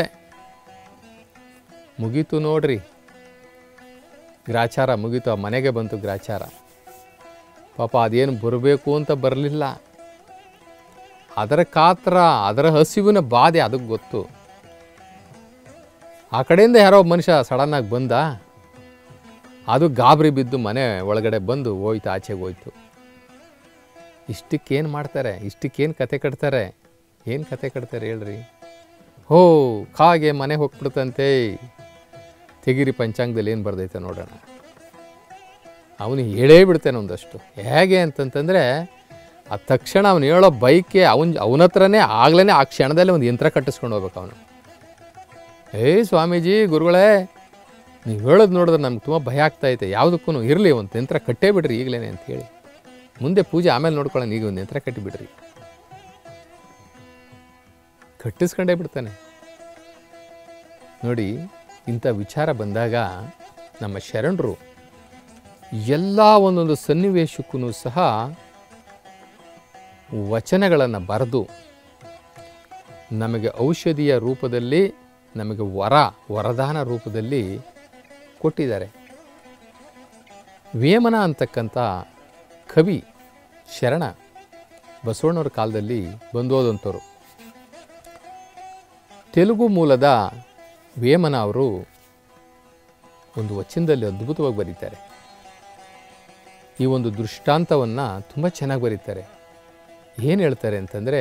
ಮುಗೀತು ನೋಡ್ರಿ ಗ್ರಾಚಾರ ಮುಗೀತು ಆ ಮನೆಗೆ ಬಂತು ಗ್ರಾಚಾರ ಪಾಪ ಅದೇನು ಬರಬೇಕು ಅಂತ ಬರಲಿಲ್ಲ ಅದರ ಕಾತ್ರ ಅದರ ಹಸಿವಿನ ಬಾಧೆ ಅದಕ್ಕೆ ಗೊತ್ತು ಆ ಕಡೆಯಿಂದ ಯಾರೋ ಒಬ್ಬ ಮನುಷ್ಯ ಸಡನ್ನಾಗಿ ಬಂದ ಅದು ಗಾಬರಿ ಬಿದ್ದು ಮನೆ ಒಳಗಡೆ ಬಂದು ಹೋಯ್ತು ಆಚೆಗೆ ಹೋಯ್ತು ಇಷ್ಟಕ್ಕೇನು ಮಾಡ್ತಾರೆ ಇಷ್ಟಕ್ಕೇನು ಕತೆ ಕಟ್ತಾರೆ ಏನು ಕತೆ ಕಟ್ತಾರೆ ಹೇಳ್ರಿ ಹೋ ಕಾಗೆ ಮನೆ ಹೋಗ್ಬಿಡ್ತಂತೆ ತೆಗಿರಿ ಪಂಚಾಂಗದಲ್ಲಿ ಏನು ಬರ್ದೈತೆ ನೋಡೋಣ ಅವನು ಹೇಳೇ ಬಿಡ್ತಾನೆ ಒಂದಷ್ಟು ಹೇಗೆ ಅಂತಂತಂದರೆ ಆ ತಕ್ಷಣ ಅವನು ಹೇಳೋ ಬೈಕೆ ಅವನ ಅವನ ಹತ್ರನೇ ಆಗ್ಲೇ ಆ ಕ್ಷಣದಲ್ಲೇ ಒಂದು ಯಂತ್ರ ಕಟ್ಟಿಸ್ಕೊಂಡು ಹೋಗ್ಬೇಕು ಅವನು ಏಯ್ ಸ್ವಾಮೀಜಿ ಗುರುಗಳೇ ನೀವು ಹೇಳೋದು ನೋಡಿದ್ರೆ ನಮ್ಗೆ ತುಂಬ ಭಯ ಆಗ್ತಾಯಿದೆ ಯಾವುದಕ್ಕೂ ಇರಲಿ ಒಂದು ಯಂತ್ರ ಕಟ್ಟೇ ಬಿಡ್ರಿ ಈಗಲೇ ಅಂತ ಹೇಳಿ ಮುಂದೆ ಪೂಜೆ ಆಮೇಲೆ ನೋಡ್ಕೊಳ್ಳೋಣ ಈಗ ಒಂದು ಯಂತ್ರ ಕಟ್ಟಿಬಿಡ್ರಿ ಕಟ್ಟಿಸ್ಕೊಂಡೇ ಬಿಡ್ತಾನೆ ನೋಡಿ ಇಂಥ ವಿಚಾರ ಬಂದಾಗ ನಮ್ಮ ಶರಣರು ಎಲ್ಲ ಒಂದೊಂದು ಸನ್ನಿವೇಶಕ್ಕೂ ಸಹ ವಚನಗಳನ್ನು ಬರೆದು ನಮಗೆ ಔಷಧಿಯ ರೂಪದಲ್ಲಿ ನಮಗೆ ವರ ವರದಾನ ರೂಪದಲ್ಲಿ ಕೊಟ್ಟಿದ್ದಾರೆ ವೇಮನ ಅಂತಕ್ಕಂಥ ಕವಿ ಶರಣ ಬಸವಣ್ಣವ್ರ ಕಾಲದಲ್ಲಿ ಬಂದೋದಂಥವ್ರು ತೆಲುಗು ಮೂಲದ ವೇಮನ ಅವರು ಒಂದು ವಚನದಲ್ಲಿ ಅದ್ಭುತವಾಗಿ ಬರೀತಾರೆ ಈ ಒಂದು ದೃಷ್ಟಾಂತವನ್ನು ತುಂಬ ಚೆನ್ನಾಗಿ ಬರೀತಾರೆ ಏನು ಹೇಳ್ತಾರೆ ಅಂತಂದರೆ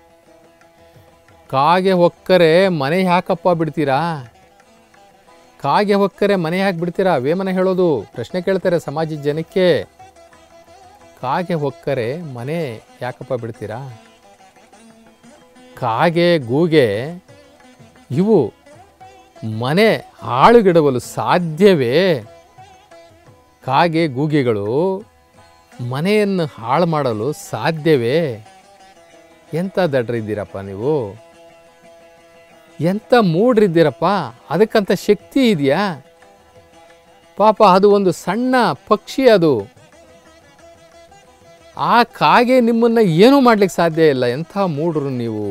ಕಾಗೆ ಹೊಕ್ಕರೆ ಮನೆ ಯಾಕಪ್ಪ ಬಿಡ್ತೀರಾ ಕಾಗೆ ಹೊಕ್ಕರೆ ಮನೆ ಯಾಕೆ ಬಿಡ್ತೀರಾ ವೇಮನ ಹೇಳೋದು ಪ್ರಶ್ನೆ ಕೇಳ್ತಾರೆ ಸಮಾಜದ ಜನಕ್ಕೆ ಕಾಗೆ ಹೊಕ್ಕರೆ ಮನೆ ಯಾಕಪ್ಪ ಬಿಡ್ತೀರಾ ಕಾಗೆ ಗೂಗೆ ಇವು ಮನೆ ಹಾಳುಗಿಡವಲು ಸಾಧ್ಯವೇ ಕಾಗೆ ಗೂಗೆಗಳು ಮನೆಯನ್ನು ಹಾಳು ಮಾಡಲು ಸಾಧ್ಯವೇ ಎಂಥ ದಡ್ರಿದ್ದೀರಪ್ಪ ನೀವು ಎಂಥ ಮೂಡ್ರಿದ್ದೀರಪ್ಪ ಅದಕ್ಕಂಥ ಶಕ್ತಿ ಇದೆಯಾ ಪಾಪ ಅದು ಒಂದು ಸಣ್ಣ ಪಕ್ಷಿ ಅದು ಆ ಕಾಗೆ ನಿಮ್ಮನ್ನು ಏನೂ ಮಾಡ್ಲಿಕ್ಕೆ ಸಾಧ್ಯ ಇಲ್ಲ ಎಂಥ ಮೂಡ್ರು ನೀವು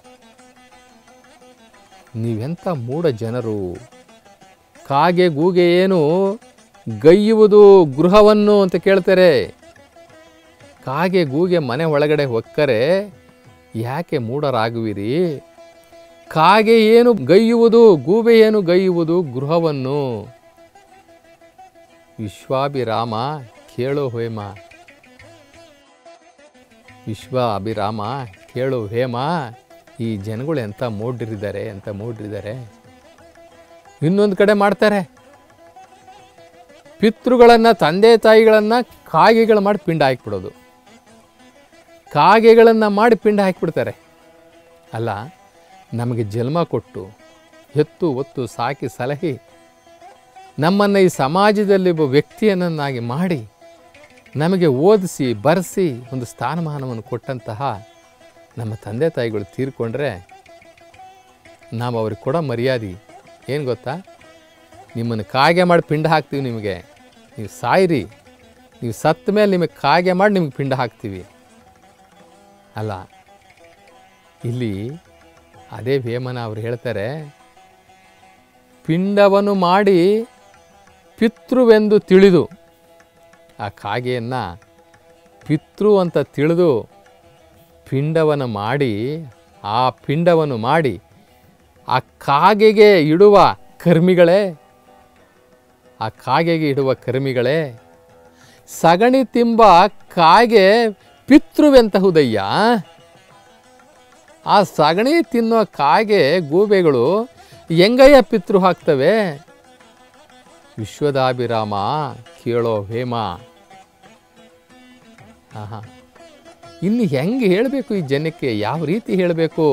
ನೀವೆಂಥ ಮೂಢ ಜನರು ಕಾಗೆ ಗೂಗೆ ಏನು ಗೈಯುವುದು ಗೃಹವನ್ನು ಅಂತ ಕೇಳ್ತಾರೆ ಕಾಗೆ ಗೂಗೆ ಮನೆ ಒಳಗಡೆ ಹೊಕ್ಕರೆ ಯಾಕೆ ಮೂಢರಾಗುವಿರಿ ಕಾಗೆ ಏನು ಗೈಯುವುದು ಗೂಬೆ ಏನು ಗೈಯುವುದು ಗೃಹವನ್ನು ವಿಶ್ವಾಭಿರಾಮ ಕೇಳೋ ಹೇಮ ವಿಶ್ವ ಅಭಿರಾಮ ಕೇಳು ಹೇಮ ಈ ಜನಗಳು ಎಂಥ ಮೂಡ್ರಿದ್ದಾರೆ ಎಂಥ ಮೂಡ್ರಿದ್ದಾರೆ ಇನ್ನೊಂದು ಕಡೆ ಮಾಡ್ತಾರೆ ಪಿತೃಗಳನ್ನು ತಂದೆ ತಾಯಿಗಳನ್ನು ಕಾಗೆಗಳು ಮಾಡಿ ಪಿಂಡ ಹಾಕಿಬಿಡೋದು ಕಾಗೆಗಳನ್ನು ಮಾಡಿ ಪಿಂಡ ಹಾಕಿಬಿಡ್ತಾರೆ ಅಲ್ಲ ನಮಗೆ ಜನ್ಮ ಕೊಟ್ಟು ಎತ್ತು ಒತ್ತು ಸಾಕಿ ಸಲಹಿ ನಮ್ಮನ್ನು ಈ ಸಮಾಜದಲ್ಲಿ ಒಬ್ಬ ವ್ಯಕ್ತಿಯನ್ನಾಗಿ ಮಾಡಿ ನಮಗೆ ಓದಿಸಿ ಬರೆಸಿ ಒಂದು ಸ್ಥಾನಮಾನವನ್ನು ಕೊಟ್ಟಂತಹ ನಮ್ಮ ತಂದೆ ತಾಯಿಗಳು ತೀರ್ಕೊಂಡ್ರೆ ನಾವು ಅವ್ರಿಗೆ ಕೊಡೋ ಮರ್ಯಾದೆ ಏನು ಗೊತ್ತಾ ನಿಮ್ಮನ್ನು ಕಾಗೆ ಮಾಡಿ ಪಿಂಡ ಹಾಕ್ತೀವಿ ನಿಮಗೆ ನೀವು ಸಾಯಿರಿ ನೀವು ಸತ್ತ ಮೇಲೆ ನಿಮಗೆ ಕಾಗೆ ಮಾಡಿ ನಿಮಗೆ ಪಿಂಡ ಹಾಕ್ತೀವಿ ಅಲ್ಲ ಇಲ್ಲಿ ಅದೇ ವೇಮನ ಅವರು ಹೇಳ್ತಾರೆ ಪಿಂಡವನ್ನು ಮಾಡಿ ಪಿತೃವೆಂದು ತಿಳಿದು ಆ ಕಾಗೆಯನ್ನು ಪಿತೃ ಅಂತ ತಿಳಿದು ಪಿಂಡವನ್ನು ಮಾಡಿ ಆ ಪಿಂಡವನ್ನು ಮಾಡಿ ಆ ಕಾಗೆಗೆ ಇಡುವ ಕರ್ಮಿಗಳೇ ಆ ಕಾಗೆಗೆ ಇಡುವ ಕರ್ಮಿಗಳೇ ಸಗಣಿ ತಿಂಬ ಕಾಗೆ ಪಿತೃವೆಂತಹುದಯ್ಯ ಆ ಸಗಣಿ ತಿನ್ನೋ ಕಾಗೆ ಗೂಬೆಗಳು ಹೆಂಗಯ್ಯ ಪಿತೃ ಹಾಕ್ತವೆ ವಿಶ್ವದಾಭಿರಾಮ ಕೇಳೋ ಹೇಮ ಆಹಾ ಇನ್ನು ಹೆಂಗೆ ಹೇಳಬೇಕು ಈ ಜನಕ್ಕೆ ಯಾವ ರೀತಿ ಹೇಳಬೇಕು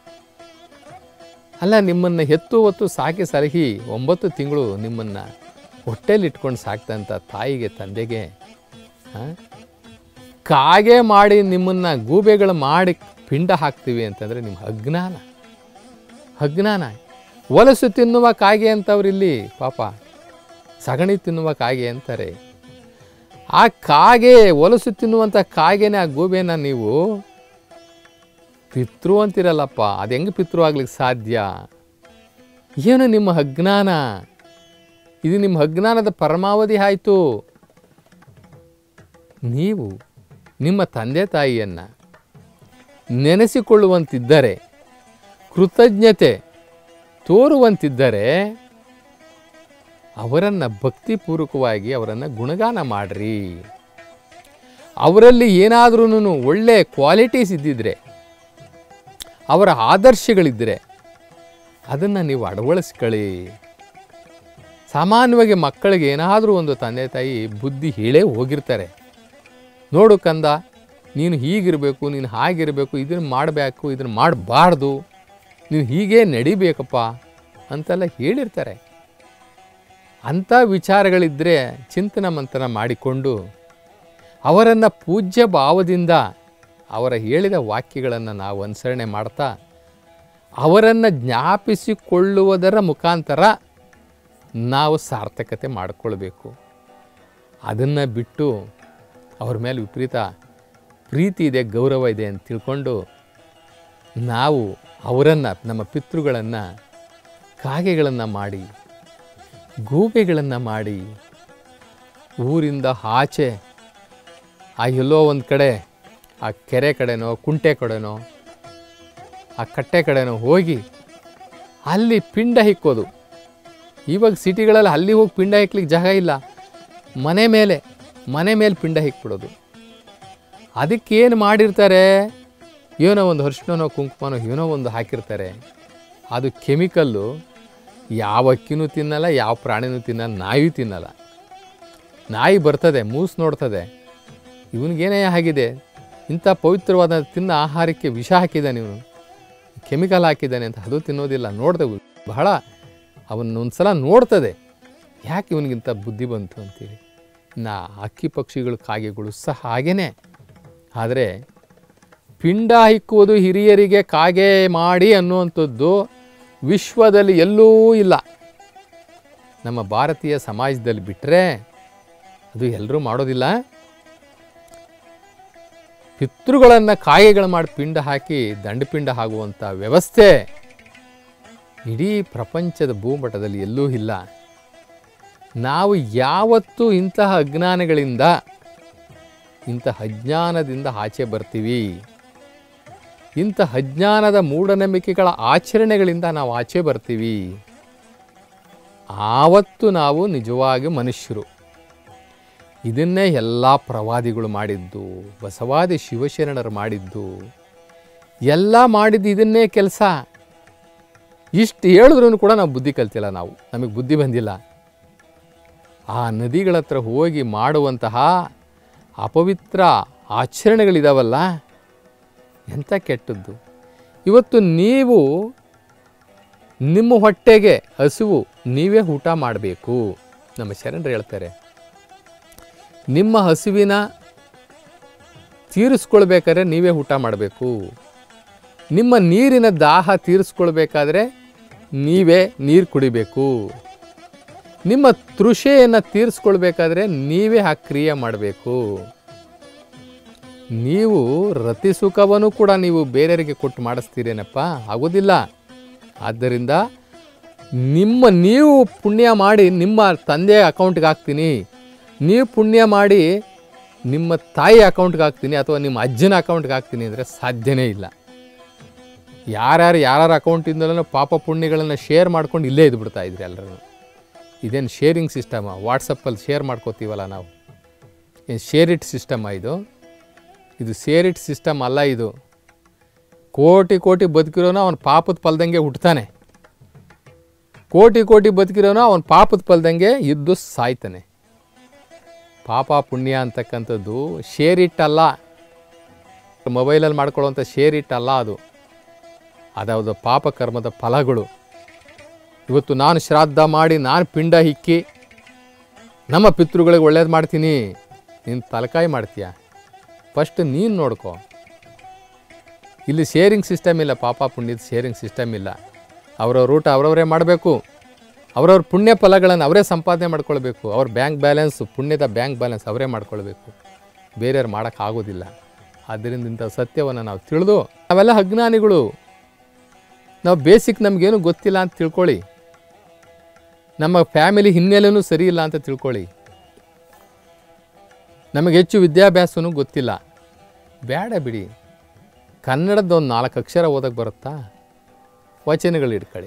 ಅಲ್ಲ ನಿಮ್ಮನ್ನು ಹೆತ್ತು ಹೊತ್ತು ಸಾಕಿ ಸಲಹಿ ಒಂಬತ್ತು ತಿಂಗಳು ನಿಮ್ಮನ್ನು ಹೊಟ್ಟೆಲಿ ಇಟ್ಕೊಂಡು ಸಾಕ್ತಂಥ ತಾಯಿಗೆ ತಂದೆಗೆ ಆ? ಕಾಗೆ ಮಾಡಿ ನಿಮ್ಮನ್ನು ಗೂಬೆಗಳು ಮಾಡಿ ಪಿಂಡ ಹಾಕ್ತೀವಿ ಅಂತಂದರೆ ನಿಮ್ಮ ಅಜ್ಞಾನ ಅಜ್ಞಾನ ಒಲಸು ತಿನ್ನುವ ಕಾಗೆ ಅಂತವ್ರಿಲ್ಲಿ ಪಾಪ ಸಗಣಿ ತಿನ್ನುವ ಕಾಗೆ ಅಂತಾರೆ ಆ ಕಾಗೆ ಒಲಸು ತಿನ್ನುವಂಥ ಕಾಗೆನ ಆ ಗೂಬೆನ ನೀವು ಪಿತೃ ಅಂತಿರಲ್ಲಪ್ಪ ಅದು ಹೆಂಗೆ ಪಿತೃ ಆಗ್ಲಿಕ್ಕೆ ಸಾಧ್ಯ ಏನು ನಿಮ್ಮ ಅಜ್ಞಾನ ಇದು ನಿಮ್ಮ ಅಜ್ಞಾನದ ಪರಮಾವಧಿ ಆಯಿತು ನೀವು ನಿಮ್ಮ ತಂದೆ ತಾಯಿಯನ್ನು ನೆನೆಸಿಕೊಳ್ಳುವಂತಿದ್ದರೆ ಕೃತಜ್ಞತೆ ತೋರುವಂತಿದ್ದರೆ ಅವರನ್ನು ಭಕ್ತಿಪೂರ್ವಕವಾಗಿ ಅವರನ್ನು ಗುಣಗಾನ ಮಾಡ್ರಿ ಅವರಲ್ಲಿ ಏನಾದ್ರೂ ಒಳ್ಳೆ ಕ್ವಾಲಿಟೀಸ್ ಇದ್ದಿದ್ರೆ ಅವರ ಆದರ್ಶಗಳಿದ್ದರೆ ಅದನ್ನು ನೀವು ಅಳವಡಿಸ್ಕೊಳ್ಳಿ ಸಾಮಾನ್ಯವಾಗಿ ಮಕ್ಕಳಿಗೆ ಏನಾದರೂ ಒಂದು ತಂದೆ ತಾಯಿ ಬುದ್ಧಿ ಹೇಳೇ ಹೋಗಿರ್ತಾರೆ ನೋಡು ಕಂದ ನೀನು ಹೀಗಿರಬೇಕು ನೀನು ಹಾಗಿರಬೇಕು ಇದನ್ನು ಮಾಡಬೇಕು ಇದನ್ನು ಮಾಡಬಾರ್ದು ನೀನು ಹೀಗೆ ನಡಿಬೇಕಪ್ಪ ಅಂತೆಲ್ಲ ಹೇಳಿರ್ತಾರೆ ಅಂಥ ವಿಚಾರಗಳಿದ್ದರೆ ಚಿಂತನ ಮಂಥನ ಮಾಡಿಕೊಂಡು ಅವರನ್ನು ಪೂಜ್ಯ ಭಾವದಿಂದ ಅವರ ಹೇಳಿದ ವಾಕ್ಯಗಳನ್ನು ನಾವು ಅನುಸರಣೆ ಮಾಡ್ತಾ ಅವರನ್ನು ಜ್ಞಾಪಿಸಿಕೊಳ್ಳುವುದರ ಮುಖಾಂತರ ನಾವು ಸಾರ್ಥಕತೆ ಮಾಡಿಕೊಳ್ಬೇಕು ಅದನ್ನು ಬಿಟ್ಟು ಅವ್ರ ಮೇಲೆ ವಿಪರೀತ ಪ್ರೀತಿ ಇದೆ ಗೌರವ ಇದೆ ಅಂತ ತಿಳ್ಕೊಂಡು ನಾವು ಅವರನ್ನು ನಮ್ಮ ಪಿತೃಗಳನ್ನು ಕಾಗೆಗಳನ್ನು ಮಾಡಿ ಗೂಬೆಗಳನ್ನು ಮಾಡಿ ಊರಿಂದ ಆಚೆ ಆ ಎಲ್ಲೋ ಒಂದು ಕಡೆ ಆ ಕೆರೆ ಕಡೆನೋ ಕುಂಟೆ ಕಡೆನೋ ಆ ಕಟ್ಟೆ ಕಡೆನೋ ಹೋಗಿ ಅಲ್ಲಿ ಪಿಂಡ ಹಿಕ್ಕೋದು ಇವಾಗ ಸಿಟಿಗಳಲ್ಲಿ ಅಲ್ಲಿ ಹೋಗಿ ಪಿಂಡ ಹಿಕ್ಲಿಕ್ಕೆ ಜಾಗ ಇಲ್ಲ ಮನೆ ಮೇಲೆ ಮನೆ ಮೇಲೆ ಪಿಂಡ ಹಿಕ್ಬಿಡೋದು ಅದಕ್ಕೇನು ಮಾಡಿರ್ತಾರೆ ಏನೋ ಒಂದು ಅರಿಶಿಣನೋ ಕುಂಕುಮನೋ ಏನೋ ಒಂದು ಹಾಕಿರ್ತಾರೆ ಅದು ಕೆಮಿಕಲ್ಲು ಯಾವ ಅಕ್ಕಿನೂ ತಿನ್ನಲ್ಲ ಯಾವ ಪ್ರಾಣಿನೂ ತಿನ್ನಲ್ಲ ನಾಯಿಯೂ ತಿನ್ನಲ್ಲ ನಾಯಿ ಬರ್ತದೆ ಮೂಸ್ ನೋಡ್ತದೆ ಇವನಿಗೇನೇ ಆಗಿದೆ ಇಂಥ ಪವಿತ್ರವಾದ ತಿನ್ನ ಆಹಾರಕ್ಕೆ ವಿಷ ಹಾಕಿದ್ದಾನೆ ಇವನು ಕೆಮಿಕಲ್ ಹಾಕಿದ್ದಾನೆ ಅಂತ ಅದು ತಿನ್ನೋದಿಲ್ಲ ನೋಡ್ದವು ಬಹಳ ಅವನ್ನೊಂದ್ಸಲ ನೋಡ್ತದೆ ಯಾಕೆ ಇವನಿಗಿಂತ ಬುದ್ಧಿ ಬಂತು ಅಂತೇಳಿ ನಾ ಅಕ್ಕಿ ಪಕ್ಷಿಗಳು ಕಾಗೆಗಳು ಸಹ ಹಾಗೇನೆ ಆದರೆ ಪಿಂಡ ಹಿಕ್ಕುವುದು ಹಿರಿಯರಿಗೆ ಕಾಗೆ ಮಾಡಿ ಅನ್ನುವಂಥದ್ದು ವಿಶ್ವದಲ್ಲಿ ಎಲ್ಲೂ ಇಲ್ಲ ನಮ್ಮ ಭಾರತೀಯ ಸಮಾಜದಲ್ಲಿ ಬಿಟ್ಟರೆ ಅದು ಎಲ್ಲರೂ ಮಾಡೋದಿಲ್ಲ ಪಿತೃಗಳನ್ನು ಕಾಗೆಗಳು ಮಾಡಿ ಪಿಂಡ ಹಾಕಿ ದಂಡಪಿಂಡ ಆಗುವಂಥ ವ್ಯವಸ್ಥೆ ಇಡೀ ಪ್ರಪಂಚದ ಭೂಮಟ್ಟದಲ್ಲಿ ಎಲ್ಲೂ ಇಲ್ಲ ನಾವು ಯಾವತ್ತೂ ಇಂತಹ ಅಜ್ಞಾನಗಳಿಂದ ಇಂತಹ ಅಜ್ಞಾನದಿಂದ ಆಚೆ ಬರ್ತೀವಿ ಇಂಥ ಅಜ್ಞಾನದ ಮೂಢನಂಬಿಕೆಗಳ ಆಚರಣೆಗಳಿಂದ ನಾವು ಆಚೆ ಬರ್ತೀವಿ ಆವತ್ತು ನಾವು ನಿಜವಾಗಿ ಮನುಷ್ಯರು ಇದನ್ನೇ ಎಲ್ಲ ಪ್ರವಾದಿಗಳು ಮಾಡಿದ್ದು ಬಸವಾದಿ ಶಿವಶರಣರು ಮಾಡಿದ್ದು ಎಲ್ಲ ಮಾಡಿದ್ದು ಇದನ್ನೇ ಕೆಲಸ ಇಷ್ಟು ಹೇಳಿದ್ರೂ ಕೂಡ ನಾವು ಬುದ್ಧಿ ಕಲ್ತಿಲ್ಲ ನಾವು ನಮಗೆ ಬುದ್ಧಿ ಬಂದಿಲ್ಲ ಆ ನದಿಗಳ ಹತ್ರ ಹೋಗಿ ಮಾಡುವಂತಹ ಅಪವಿತ್ರ ಆಚರಣೆಗಳಿದಾವಲ್ಲ ಎಂಥ ಕೆಟ್ಟದ್ದು ಇವತ್ತು ನೀವು ನಿಮ್ಮ ಹೊಟ್ಟೆಗೆ ಹಸಿವು ನೀವೇ ಊಟ ಮಾಡಬೇಕು ನಮ್ಮ ಶರಣರು ಹೇಳ್ತಾರೆ ನಿಮ್ಮ ಹಸುವಿನ ತೀರಿಸ್ಕೊಳ್ಬೇಕಾದ್ರೆ ನೀವೇ ಊಟ ಮಾಡಬೇಕು ನಿಮ್ಮ ನೀರಿನ ದಾಹ ತೀರಿಸ್ಕೊಳ್ಬೇಕಾದ್ರೆ ನೀವೇ ನೀರು ಕುಡಿಬೇಕು ನಿಮ್ಮ ತೃಷೆಯನ್ನು ತೀರಿಸ್ಕೊಳ್ಬೇಕಾದ್ರೆ ನೀವೇ ಆ ಕ್ರಿಯೆ ಮಾಡಬೇಕು ನೀವು ರತಿ ಸುಖವನ್ನು ಕೂಡ ನೀವು ಬೇರೆಯವರಿಗೆ ಕೊಟ್ಟು ಮಾಡಿಸ್ತೀರೇನಪ್ಪ ಆಗೋದಿಲ್ಲ ಆದ್ದರಿಂದ ನಿಮ್ಮ ನೀವು ಪುಣ್ಯ ಮಾಡಿ ನಿಮ್ಮ ತಂದೆಯ ಅಕೌಂಟ್ಗೆ ಹಾಕ್ತೀನಿ ನೀವು ಪುಣ್ಯ ಮಾಡಿ ನಿಮ್ಮ ತಾಯಿ ಅಕೌಂಟ್ಗೆ ಹಾಕ್ತೀನಿ ಅಥವಾ ನಿಮ್ಮ ಅಜ್ಜನ ಅಕೌಂಟ್ಗೆ ಹಾಕ್ತೀನಿ ಅಂದರೆ ಸಾಧ್ಯನೇ ಇಲ್ಲ ಯಾರ್ಯಾರು ಯಾರ್ಯಾರ ಅಕೌಂಟಿಂದಲೂ ಪಾಪ ಪುಣ್ಯಗಳನ್ನು ಶೇರ್ ಮಾಡ್ಕೊಂಡು ಇಲ್ಲೇ ಇದ್ಬಿಡ್ತಾ ಇದ್ರಿ ಎಲ್ಲರೂ ಇದೇನು ಶೇರಿಂಗ್ ಸಿಸ್ಟಮ ವಾಟ್ಸಪ್ಪಲ್ಲಿ ಶೇರ್ ಮಾಡ್ಕೋತೀವಲ್ಲ ನಾವು ಏನು ಶೇರ್ ಇಟ್ ಸಿಸ್ಟಮ ಇದು ಇದು ಶೇರ್ ಇಟ್ ಸಿಸ್ಟಮ್ ಅಲ್ಲ ಇದು ಕೋಟಿ ಕೋಟಿ ಬದುಕಿರೋನು ಅವನ ಪಾಪದ ಫಲದಂಗೆ ಹುಟ್ಟುತ್ತಾನೆ ಕೋಟಿ ಕೋಟಿ ಬದುಕಿರೋನು ಅವನ ಪಾಪದ ಫಲದಂಗೆ ಇದ್ದು ಸಾಯ್ತಾನೆ ಪಾಪ ಪುಣ್ಯ ಅಂತಕ್ಕಂಥದ್ದು ಶೇರ್ ಇಟ್ ಅಲ್ಲ ಮೊಬೈಲಲ್ಲಿ ಮಾಡ್ಕೊಳ್ಳುವಂಥ ಶೇರ್ ಇಟ್ ಅಲ್ಲ ಅದು ಅದಾವುದು ಪಾಪ ಕರ್ಮದ ಫಲಗಳು ಇವತ್ತು ನಾನು ಶ್ರಾದ್ದ ಮಾಡಿ ನಾನು ಪಿಂಡ ಹಿಕ್ಕಿ ನಮ್ಮ ಪಿತೃಗಳಿಗೆ ಒಳ್ಳೇದು ಮಾಡ್ತೀನಿ ನೀನು ತಲಕಾಯಿ ಮಾಡ್ತೀಯ ಫಸ್ಟ್ ನೀನು ನೋಡ್ಕೊ ಇಲ್ಲಿ ಶೇರಿಂಗ್ ಸಿಸ್ಟಮ್ ಇಲ್ಲ ಪಾಪ ಪುಣ್ಯದ ಶೇರಿಂಗ್ ಸಿಸ್ಟಮ್ ಇಲ್ಲ ಅವ್ರವ್ರ ಊಟ ಅವರವರೇ ಮಾಡಬೇಕು ಅವ್ರವ್ರ ಪುಣ್ಯ ಫಲಗಳನ್ನು ಅವರೇ ಸಂಪಾದನೆ ಮಾಡ್ಕೊಳ್ಬೇಕು ಅವ್ರ ಬ್ಯಾಂಕ್ ಬ್ಯಾಲೆನ್ಸ್ ಪುಣ್ಯದ ಬ್ಯಾಂಕ್ ಬ್ಯಾಲೆನ್ಸ್ ಅವರೇ ಮಾಡ್ಕೊಳ್ಬೇಕು ಬೇರೆಯವ್ರು ಮಾಡೋಕ್ಕಾಗೋದಿಲ್ಲ ಆದ್ದರಿಂದ ಇಂಥ ಸತ್ಯವನ್ನು ನಾವು ತಿಳಿದು ನಾವೆಲ್ಲ ಅಜ್ಞಾನಿಗಳು ನಾವು ಬೇಸಿಕ್ ನಮಗೇನು ಗೊತ್ತಿಲ್ಲ ಅಂತ ತಿಳ್ಕೊಳ್ಳಿ ನಮ್ಮ ಫ್ಯಾಮಿಲಿ ಹಿನ್ನೆಲೆನೂ ಸರಿ ಇಲ್ಲ ಅಂತ ತಿಳ್ಕೊಳ್ಳಿ ನಮಗೆ ಹೆಚ್ಚು ವಿದ್ಯಾಭ್ಯಾಸನೂ ಗೊತ್ತಿಲ್ಲ ಬೇಡ ಬಿಡಿ ಕನ್ನಡದ ಒಂದು ನಾಲ್ಕು ಅಕ್ಷರ ಓದಕ್ಕೆ ಬರುತ್ತಾ ವಚನಗಳು ಇಟ್ಕೊಳ್ಳಿ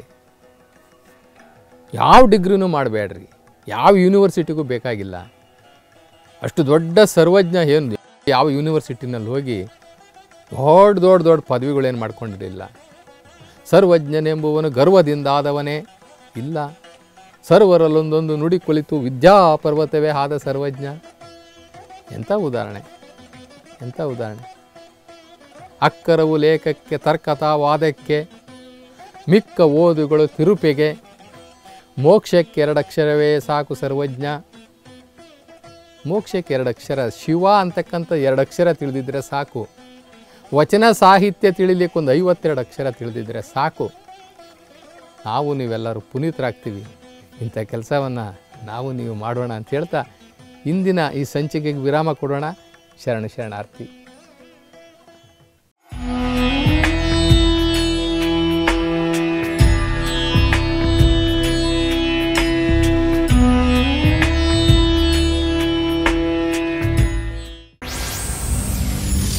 ಯಾವ ಡಿಗ್ರಿನೂ ಮಾಡಬೇಡ್ರಿ ಯಾವ ಯೂನಿವರ್ಸಿಟಿಗೂ ಬೇಕಾಗಿಲ್ಲ ಅಷ್ಟು ದೊಡ್ಡ ಸರ್ವಜ್ಞ ಏನು ಯಾವ ಯೂನಿವರ್ಸಿಟಿನಲ್ಲಿ ಹೋಗಿ ದೊಡ್ಡ ದೊಡ್ಡ ದೊಡ್ಡ ಪದವಿಗಳೇನು ಮಾಡ್ಕೊಂಡಿರಲಿಲ್ಲ ಸರ್ವಜ್ಞನೆಂಬುವನು ಗರ್ವದಿಂದಾದವನೇ ಇಲ್ಲ ಸರ್ವರಲ್ಲೊಂದೊಂದು ನುಡಿ ಕುಳಿತು ವಿದ್ಯಾ ಪರ್ವತವೇ ಆದ ಸರ್ವಜ್ಞ ಎಂಥ ಉದಾಹರಣೆ ಎಂಥ ಉದಾಹರಣೆ ಅಕ್ಕರವು ಲೇಖಕ್ಕೆ ತರ್ಕತಾವಾದಕ್ಕೆ ಮಿಕ್ಕ ಓದುಗಳು ತಿರುಪೆಗೆ ಮೋಕ್ಷಕ್ಕೆ ಎರಡಕ್ಷರವೇ ಸಾಕು ಸರ್ವಜ್ಞ ಮೋಕ್ಷಕ್ಕೆ ಎರಡಕ್ಷರ ಶಿವ ಅಂತಕ್ಕಂಥ ಎರಡಕ್ಷರ ತಿಳಿದಿದ್ರೆ ಸಾಕು ವಚನ ಸಾಹಿತ್ಯ ತಿಳಿಲಿಕ್ಕೆ ಒಂದು ಐವತ್ತೆರಡು ಅಕ್ಷರ ತಿಳಿದಿದ್ರೆ ಸಾಕು ನಾವು ನೀವೆಲ್ಲರೂ ಪುನೀತರಾಗ್ತೀವಿ ಇಂಥ ಕೆಲಸವನ್ನು ನಾವು ನೀವು ಮಾಡೋಣ ಅಂತ ಹೇಳ್ತಾ ಇಂದಿನ ಈ ಸಂಚಿಕೆಗೆ ವಿರಾಮ ಕೊಡೋಣ ಶರಣ ಶರಣಾರ್ಥಿ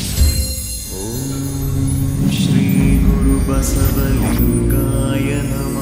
श्रीगुरुबसवलिङ्गाय नमः